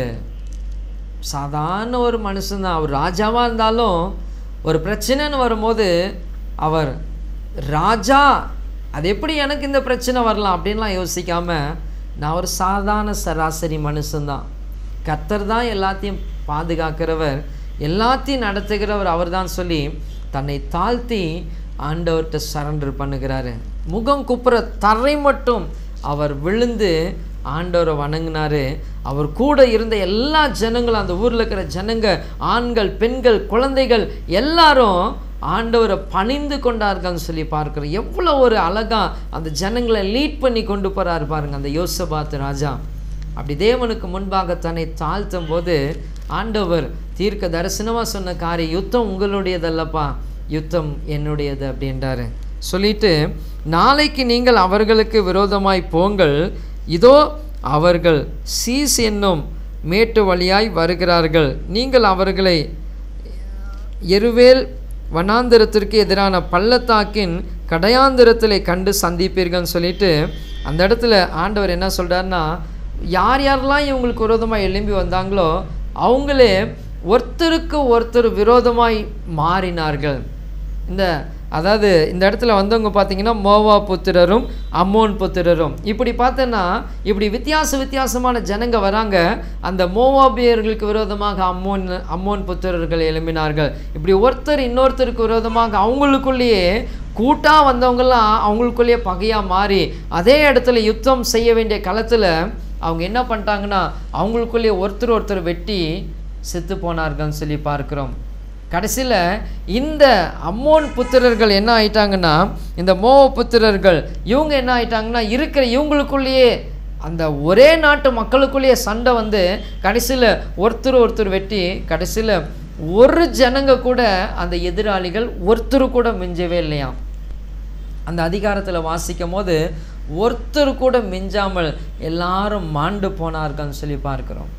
சாதாரண ஒரு மனுஷன்தான் அவர் ராஜாவாக இருந்தாலும் ஒரு பிரச்சனைன்னு வரும்போது அவர் ராஜா அது எப்படி எனக்கு இந்த பிரச்சனை வரலாம் அப்படின்லாம் யோசிக்காம நான் ஒரு சாதாரண சராசரி மனுஷன்தான் கர்த்தர் தான் எல்லாத்தையும் பாதுகாக்கிறவர் எல்லாத்தையும் நடத்துகிறவர் அவர் தான் சொல்லி தன்னை தாழ்த்தி ஆண்டவர்கிட்ட சரண்டர் பண்ணுகிறாரு முகம் குப்புற தரை மட்டும் அவர் விழுந்து ஆண்டவரை வணங்கினாரு அவர் கூட இருந்த எல்லா ஜனங்களும் அந்த ஊரில் இருக்கிற ஜனங்க ஆண்கள் பெண்கள் குழந்தைகள் எல்லாரும் ஆண்டவரை பணிந்து கொண்டார்கள்னு சொல்லி பார்க்குறோம் எவ்வளோ ஒரு அழகா அந்த ஜனங்களை லீட் பண்ணி கொண்டு போகிறாரு பாருங்க அந்த யோசபாத் ராஜா அப்படி தேவனுக்கு முன்பாக தன்னை தாழ்த்தும் போது ஆண்டவர் தீர்க்க தரிசனமாக சொன்ன காரியம் யுத்தம் உங்களுடையதல்லப்பா யுத்தம் என்னுடையது அப்படின்றாரு சொல்லிட்டு நாளைக்கு நீங்கள் அவர்களுக்கு விரோதமாய் போங்கள் இதோ அவர்கள் சீஸ் என்னும் மேட்டு வழியாய் வருகிறார்கள் நீங்கள் அவர்களை எருவேல் வனாந்திரத்திற்கு எதிரான பள்ளத்தாக்கின் கடையாந்திரத்தில் கண்டு சந்திப்பீர்கள்னு சொல்லிட்டு அந்த இடத்துல ஆண்டவர் என்ன சொல்கிறாருன்னா யார் யாரெல்லாம் இவங்களுக்கு விரோதமாக எழும்பி வந்தாங்களோ அவங்களே ஒருத்தருக்கு ஒருத்தர் விரோதமாய் மாறினார்கள் இந்த அதாவது இந்த இடத்துல வந்தவங்க பார்த்தீங்கன்னா மோவா புத்திரரும் அம்மோன் புத்திரரும் இப்படி பார்த்தோன்னா இப்படி வித்தியாச வித்தியாசமான ஜனங்க வராங்க அந்த மோவாபியர்களுக்கு விரோதமாக அம்மோன் அம்மோன் புத்திரர்கள் எழும்பினார்கள் இப்படி ஒருத்தர் இன்னொருத்தருக்கு விரோதமாக அவங்களுக்குள்ளேயே கூட்டாக வந்தவங்கெல்லாம் அவங்களுக்குள்ளேயே பகையாக மாறி அதே இடத்துல யுத்தம் செய்ய வேண்டிய களத்தில் அவங்க என்ன பண்ணிட்டாங்கன்னா அவங்களுக்குள்ளேயே ஒருத்தர் ஒருத்தர் வெட்டி செத்து போனார்கள்னு சொல்லி பார்க்குறோம் கடைசியில் இந்த அம்மோன் புத்திரர்கள் என்ன ஆயிட்டாங்கன்னா இந்த மோவ புத்திரர்கள் இவங்க என்ன ஆயிட்டாங்கன்னா இருக்கிற இவங்களுக்குள்ளேயே அந்த ஒரே நாட்டு மக்களுக்குள்ளேயே சண்டை வந்து கடைசியில் ஒருத்தர் ஒருத்தர் வெட்டி கடைசியில் ஒரு ஜனங்க கூட அந்த எதிராளிகள் ஒருத்தர் கூட மிஞ்சவே இல்லையாம் அந்த அதிகாரத்தில் வாசிக்கும் போது ஒருத்தர் கூட மிஞ்சாமல் எல்லாரும் மாண்டு போனார்கள்னு சொல்லி பார்க்குறோம்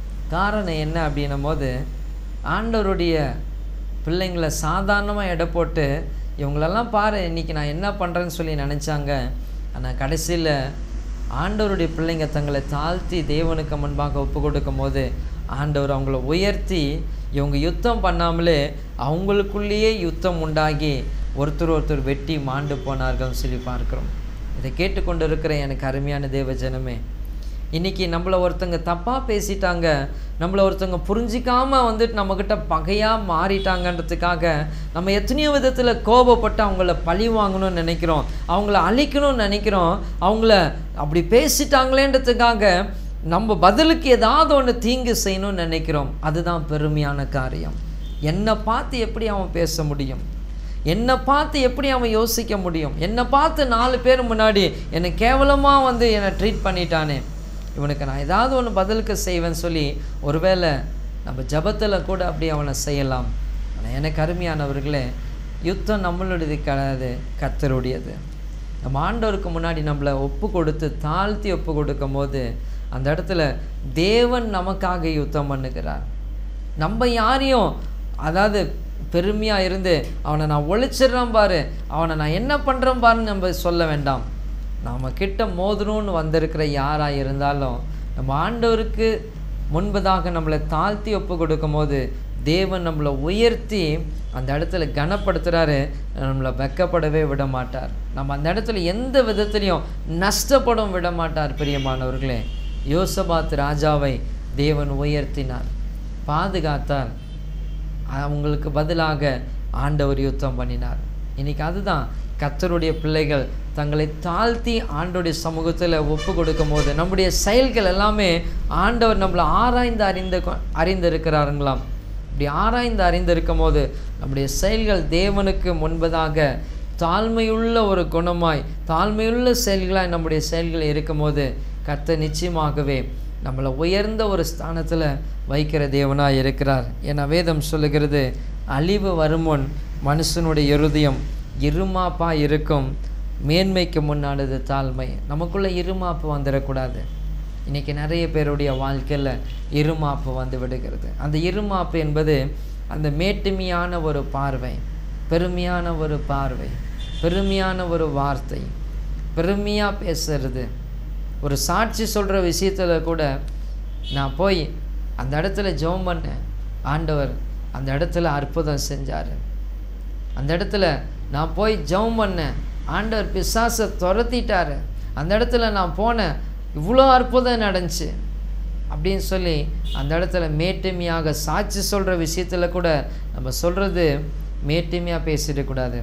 காரணம் என்ன அப்படின்னும் போது ஆண்டவருடைய பிள்ளைங்களை சாதாரணமாக எடை போட்டு இவங்களெல்லாம் பாரு இன்றைக்கி நான் என்ன பண்ணுறேன்னு சொல்லி நினச்சாங்க ஆனால் கடைசியில் ஆண்டவருடைய பிள்ளைங்க தங்களை தாழ்த்தி தேவனுக்கு முன்பாக ஒப்பு கொடுக்கும் போது ஆண்டவர் அவங்கள உயர்த்தி இவங்க யுத்தம் பண்ணாமலே அவங்களுக்குள்ளேயே யுத்தம் உண்டாகி ஒருத்தர் ஒருத்தர் வெட்டி மாண்டு போனார்கள்னு சொல்லி பார்க்குறோம் இதை கேட்டுக்கொண்டு இருக்கிற எனக்கு அருமையான தேவ ஜனமே இன்றைக்கி நம்மளை ஒருத்தங்க தப்பாக பேசிட்டாங்க நம்மளை ஒருத்தங்க புரிஞ்சிக்காமல் வந்துட்டு நம்மக்கிட்ட பகையாக மாறிட்டாங்கன்றதுக்காக நம்ம எத்தனையோ விதத்தில் கோபப்பட்டு அவங்கள பழி வாங்கணும்னு நினைக்கிறோம் அவங்கள அழிக்கணும்னு நினைக்கிறோம் அவங்கள அப்படி பேசிட்டாங்களேன்றதுக்காக நம்ம பதிலுக்கு ஏதாவது ஒன்று தீங்கு செய்யணும்னு நினைக்கிறோம் அதுதான் பெருமையான காரியம் என்னை பார்த்து எப்படி அவன் பேச முடியும் என்னை பார்த்து எப்படி அவன் யோசிக்க முடியும் என்னை பார்த்து நாலு பேர் முன்னாடி என்னை கேவலமாக வந்து என்னை ட்ரீட் பண்ணிட்டானே இவனுக்கு நான் ஏதாவது ஒன்று பதிலுக்கு செய்வேன்னு சொல்லி ஒருவேளை நம்ம ஜபத்தில் கூட அப்படி அவனை செய்யலாம் ஆனால் எனக்கு அருமையானவர்களே யுத்தம் நம்மளுடையது கிடையாது கத்தருடையது நம்ம ஆண்டவருக்கு முன்னாடி நம்மளை ஒப்பு கொடுத்து தாழ்த்தி ஒப்பு கொடுக்கும் போது அந்த இடத்துல தேவன் நமக்காக யுத்தம் பண்ணுகிறார் நம்ம யாரையும் அதாவது பெருமையாக இருந்து அவனை நான் ஒழிச்சிடுறேன் பாரு அவனை நான் என்ன பண்ணுறேன் பாருன்னு நம்ம சொல்ல வேண்டாம் நாம் கிட்ட மோதணும்னு வந்திருக்கிற யாராக இருந்தாலும் நம்ம ஆண்டவருக்கு முன்பதாக நம்மளை தாழ்த்தி ஒப்பு கொடுக்கும் போது தேவன் நம்மளை உயர்த்தி அந்த இடத்துல கனப்படுத்துகிறாரு நம்மளை வெக்கப்படவே விட மாட்டார் நம்ம அந்த இடத்துல எந்த விதத்துலையும் நஷ்டப்படும் விட மாட்டார் பிரியமானவர்களே யோசபாத் ராஜாவை தேவன் உயர்த்தினார் பாதுகாத்தார் அவங்களுக்கு பதிலாக ஆண்டவர் யுத்தம் பண்ணினார் இன்னைக்கு அதுதான் கத்தருடைய பிள்ளைகள் தங்களை தாழ்த்தி ஆண்டோடைய சமூகத்தில் ஒப்பு கொடுக்கும் போது நம்முடைய செயல்கள் எல்லாமே ஆண்டவர் நம்மளை ஆராய்ந்து அறிந்த அறிந்திருக்கிறாருங்களாம் இப்படி ஆராய்ந்து அறிந்திருக்கும் போது நம்முடைய செயல்கள் தேவனுக்கு முன்பதாக தாழ்மையுள்ள ஒரு குணமாய் தாழ்மையுள்ள செயல்களாய் நம்முடைய செயல்கள் இருக்கும்போது கத்த நிச்சயமாகவே நம்மளை உயர்ந்த ஒரு ஸ்தானத்தில் வைக்கிற தேவனாக இருக்கிறார் என வேதம் சொல்லுகிறது அழிவு வருமுன் மனுஷனுடைய இருதயம் இருமாப்பா இருக்கும் மேன்மைக்கு முன்னானது தாழ்மை நமக்குள்ளே இருமாப்பு வந்துடக்கூடாது இன்றைக்கி நிறைய பேருடைய வாழ்க்கையில் இருமாப்பு வந்து விடுகிறது அந்த இருமாப்பு என்பது அந்த மேட்டுமையான ஒரு பார்வை பெருமையான ஒரு பார்வை பெருமையான ஒரு வார்த்தை பெருமையாக பேசுறது ஒரு சாட்சி சொல்கிற விஷயத்தில் கூட நான் போய் அந்த இடத்துல ஜெபம் பண்ணேன் ஆண்டவர் அந்த இடத்துல அற்புதம் செஞ்சார் அந்த இடத்துல நான் போய் ஜெபம் பண்ணேன் ஆண்டவர் பிசாசை துரத்திட்டாரு அந்த இடத்துல நான் போனேன் இவ்வளோ அற்புதம் நடந்துச்சு அப்படின்னு சொல்லி அந்த இடத்துல மேட்டுமையாக சாட்சி சொல்கிற விஷயத்தில் கூட நம்ம சொல்கிறது மேட்டுமையாக பேசிடக்கூடாது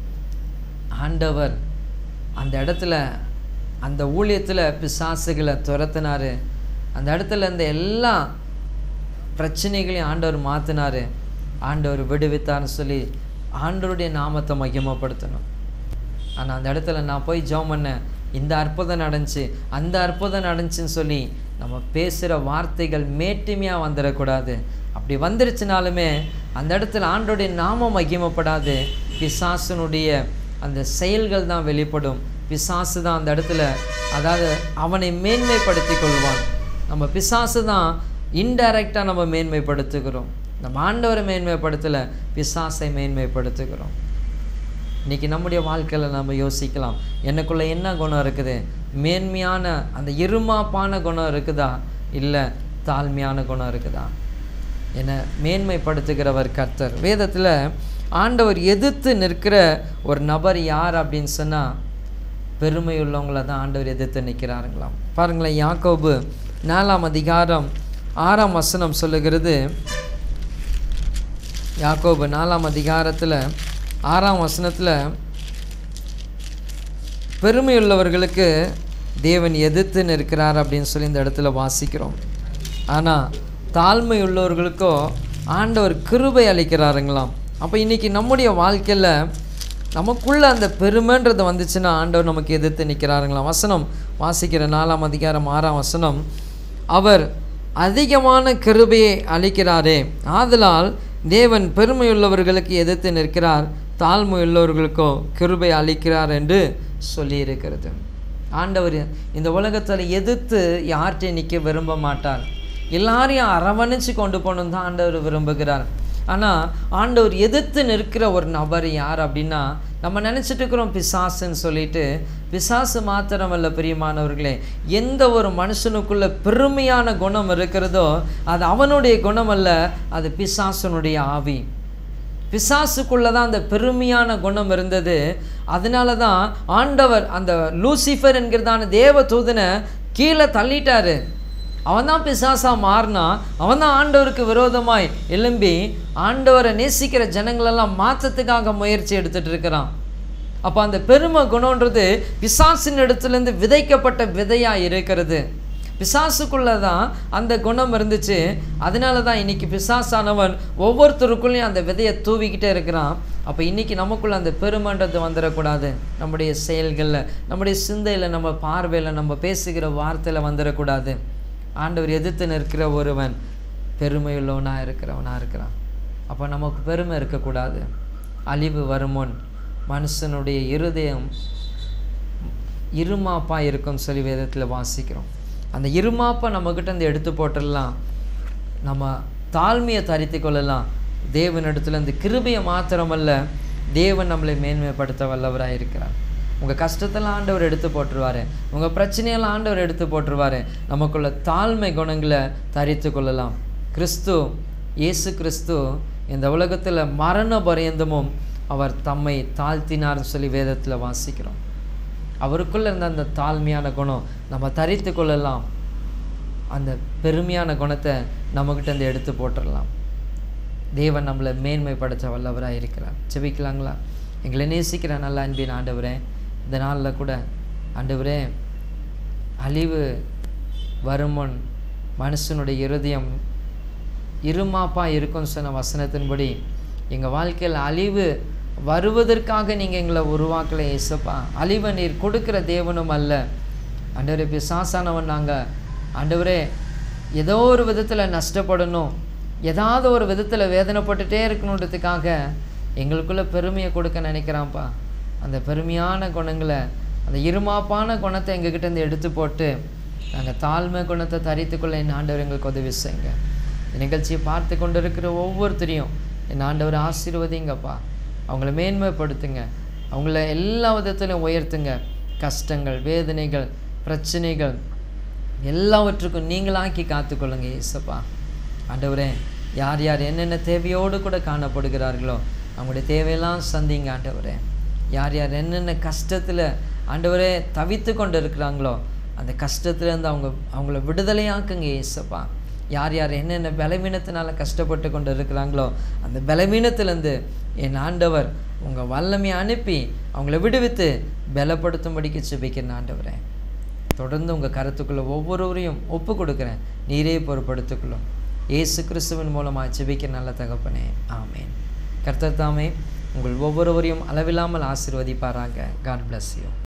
ஆண்டவர் அந்த இடத்துல அந்த ஊழியத்தில் பிசாசுகளை துரத்தினார் அந்த இடத்துல இருந்த எல்லா பிரச்சனைகளையும் ஆண்டவர் மாற்றினார் ஆண்டவர் விடுவித்தார்னு சொல்லி ஆண்டவருடைய நாமத்தை மகிமைப்படுத்தணும் ஆனால் அந்த இடத்துல நான் போய் ஜெபம் பண்ணேன் இந்த அற்புதம் நடந்துச்சு அந்த அற்புதம் நடந்துச்சுன்னு சொல்லி நம்ம பேசுகிற வார்த்தைகள் மேட்டுமையாக வந்துடக்கூடாது அப்படி வந்துருச்சுனாலுமே அந்த இடத்துல ஆண்டோடைய நாமம் மகிமைப்படாது பிசாசனுடைய அந்த செயல்கள் தான் வெளிப்படும் பிசாசு தான் அந்த இடத்துல அதாவது அவனை மேன்மைப்படுத்தி கொள்வான் நம்ம பிசாசு தான் இன்டைரக்டாக நம்ம மேன்மைப்படுத்துகிறோம் நம்ம ஆண்டவரை மேன்மைப்படுத்தலை பிசாசை மேன்மைப்படுத்துகிறோம் இன்றைக்கி நம்முடைய வாழ்க்கையில் நம்ம யோசிக்கலாம் எனக்குள்ளே என்ன குணம் இருக்குது மேன்மையான அந்த இருமாப்பான குணம் இருக்குதா இல்லை தாழ்மையான குணம் இருக்குதா என்னை மேன்மைப்படுத்துகிறவர் கர்த்தர் வேதத்தில் ஆண்டவர் எதிர்த்து நிற்கிற ஒரு நபர் யார் அப்படின்னு சொன்னால் பெருமை உள்ளவங்கள தான் ஆண்டவர் எதிர்த்து நிற்கிறாருங்களாம் பாருங்களேன் யாக்கோபு நாலாம் அதிகாரம் ஆறாம் வசனம் சொல்லுகிறது யாக்கோபு நாலாம் அதிகாரத்தில் ஆறாம் வசனத்தில் பெருமையுள்ளவர்களுக்கு தேவன் எதிர்த்து நிற்கிறார் அப்படின்னு சொல்லி இந்த இடத்துல வாசிக்கிறோம் ஆனால் தாழ்மை உள்ளவர்களுக்கோ ஆண்டவர் கிருபை அளிக்கிறாருங்களாம் அப்போ இன்றைக்கி நம்முடைய வாழ்க்கையில் நமக்குள்ள அந்த பெருமைன்றது வந்துச்சுன்னா ஆண்டவர் நமக்கு எதிர்த்து நிற்கிறாருங்களாம் வசனம் வாசிக்கிற நாலாம் அதிகாரம் ஆறாம் வசனம் அவர் அதிகமான கிருபையை அளிக்கிறாரே ஆதலால் தேவன் பெருமையுள்ளவர்களுக்கு எதிர்த்து நிற்கிறார் தாழ்மையுள்ளவர்களுக்கோ கிருபை அளிக்கிறார் என்று சொல்லியிருக்கிறது ஆண்டவர் இந்த உலகத்தில் எதிர்த்து யார்கிட்டையும் நிற்க விரும்ப மாட்டார் எல்லாரையும் அரவணைச்சு கொண்டு போகணும் தான் ஆண்டவர் விரும்புகிறார் ஆனால் ஆண்டவர் எதிர்த்து நிற்கிற ஒரு நபர் யார் அப்படின்னா நம்ம நினச்சிட்டு இருக்கிறோம் பிசாசுன்னு சொல்லிட்டு பிசாசு மாத்திரமல்ல பிரியமானவர்களே எந்த ஒரு மனுஷனுக்குள்ள பெருமையான குணம் இருக்கிறதோ அது அவனுடைய குணம் அல்ல அது பிசாசனுடைய ஆவி பிசாசுக்குள்ளே தான் அந்த பெருமையான குணம் இருந்தது அதனால தான் ஆண்டவர் அந்த லூசிஃபர் என்கிறதான தேவ தூதனை கீழே தள்ளிட்டாரு அவன் தான் பிசாசாக மாறினா அவன் தான் ஆண்டவருக்கு விரோதமாய் எழும்பி ஆண்டவரை நேசிக்கிற ஜனங்களெல்லாம் மாற்றத்துக்காக முயற்சி எடுத்துகிட்டு இருக்கிறான் அப்போ அந்த பெருமை குணன்றது பிசாசின் இடத்துலேருந்து விதைக்கப்பட்ட விதையாக இருக்கிறது பிசாசுக்குள்ளே தான் அந்த குணம் இருந்துச்சு அதனால தான் இன்னைக்கு பிசாசானவன் ஒவ்வொருத்தருக்குள்ளேயும் அந்த விதையை தூவிக்கிட்டே இருக்கிறான் அப்போ இன்னைக்கு நமக்குள்ள அந்த பெருமன்றது வந்துடக்கூடாது நம்முடைய செயல்களில் நம்முடைய சிந்தையில் நம்ம பார்வையில் நம்ம பேசுகிற வார்த்தையில் வந்துடக்கூடாது ஆண்டவர் எதிர்த்து நிற்கிற ஒருவன் பெருமையுள்ளவனாக இருக்கிறவனாக இருக்கிறான் அப்போ நமக்கு பெருமை இருக்கக்கூடாது அழிவு வருமுன் மனுஷனுடைய இருதயம் இருமாப்பா இருக்கும்னு சொல்லி வேதத்தில் வாசிக்கிறோம் அந்த இருமாப்பை நம்மக்கிட்ட இருந்து எடுத்து போட்டுடலாம் நம்ம தாழ்மையை தரித்து கொள்ளலாம் தேவனிடத்துல இந்த கிருபையை மாத்திரமல்ல தேவன் நம்மளை மேன்மைப்படுத்த வல்லவராக இருக்கிறார் உங்கள் கஷ்டத்தெல்லாம் ஆண்டவர் எடுத்து போட்டுருவாரு உங்கள் பிரச்சனையெல்லாம் ஆண்டவர் எடுத்து போட்டுருவாரு நமக்குள்ள தாழ்மை குணங்களை தரித்து கொள்ளலாம் கிறிஸ்து இயேசு கிறிஸ்து இந்த உலகத்தில் மரண பரியந்தமும் அவர் தம்மை தாழ்த்தினார்னு சொல்லி வேதத்தில் வாசிக்கிறோம் அவருக்குள்ளே இருந்த அந்த தாழ்மையான குணம் நம்ம தரித்து கொள்ளலாம் அந்த பெருமையான குணத்தை நம்மக்கிட்ட இருந்து எடுத்து போட்டுடலாம் தேவன் நம்மளை மேன்மைப்படுத்த வல்லவராக இருக்கிறார் செபிக்கலாங்களா எங்களை நேசிக்கிற நல்ல அன்பின் ஆண்டவரே இந்த நாளில் கூட ஆண்டவரே அழிவு வருமுன் மனுஷனுடைய இருதயம் இருமாப்பா இருக்கும்னு சொன்ன வசனத்தின்படி எங்கள் வாழ்க்கையில் அழிவு வருவதற்காக நீங்கள் எங்களை உருவாக்கலை ஏசப்பா அழிவை நீர் கொடுக்குற தேவனும் அல்ல ஆண்டவரே பிசாசானவன் நாங்கள் ஆண்டவரே ஏதோ ஒரு விதத்தில் நஷ்டப்படணும் ஏதாவது ஒரு விதத்தில் வேதனைப்பட்டுட்டே இருக்கணுன்றதுக்காக எங்களுக்குள்ள பெருமையை கொடுக்க நினைக்கிறான்ப்பா அந்த பெருமையான குணங்களை அந்த இருமாப்பான குணத்தை எங்ககிட்ட இருந்து எடுத்து போட்டு நாங்கள் தாழ்மை குணத்தை தரித்துக்கொள்ள என் ஆண்டவர் எங்களுக்கு உதவி செய்யுங்க இந்த நிகழ்ச்சியை பார்த்து கொண்டு இருக்கிற ஒவ்வொருத்தரையும் என் ஆண்டவர் ஆசீர்வதிங்கப்பா அவங்கள மேன்மைப்படுத்துங்க அவங்கள எல்லா விதத்திலும் உயர்த்துங்க கஷ்டங்கள் வேதனைகள் பிரச்சனைகள் எல்லாவற்றுக்கும் நீங்களாக்கி காத்துக்கொள்ளுங்க ஏசப்பா ஆண்டவரே யார் யார் என்னென்ன தேவையோடு கூட காணப்படுகிறார்களோ அவங்களுடைய தேவையெல்லாம் சந்திங்க ஆண்டவரே யார் யார் என்னென்ன கஷ்டத்தில் ஆண்டவரே தவித்து கொண்டு இருக்கிறாங்களோ அந்த கஷ்டத்துலேருந்து அவங்க அவங்கள விடுதலையாக்குங்க ஏசப்பா யார் யார் என்னென்ன பலவீனத்தினால கஷ்டப்பட்டு கொண்டு இருக்கிறாங்களோ அந்த பலவீனத்திலேருந்து என் ஆண்டவர் உங்கள் வல்லமையை அனுப்பி அவங்கள விடுவித்து பலப்படுத்தும்படிக்கு செபிக்கிறேன் ஆண்டவரே தொடர்ந்து உங்கள் கருத்துக்குள்ளே ஒவ்வொருவரையும் ஒப்பு கொடுக்குறேன் நீரே பொறுப்படுத்திக்கொள்ளும் இயேசு கிறிஸ்துவின் மூலமாக செபிக்க நல்ல தகப்பனே ஆமேன் கர்த்தர் தாமே உங்கள் ஒவ்வொருவரையும் அளவில்லாமல் ஆசீர்வதிப்பாராக காட் bless you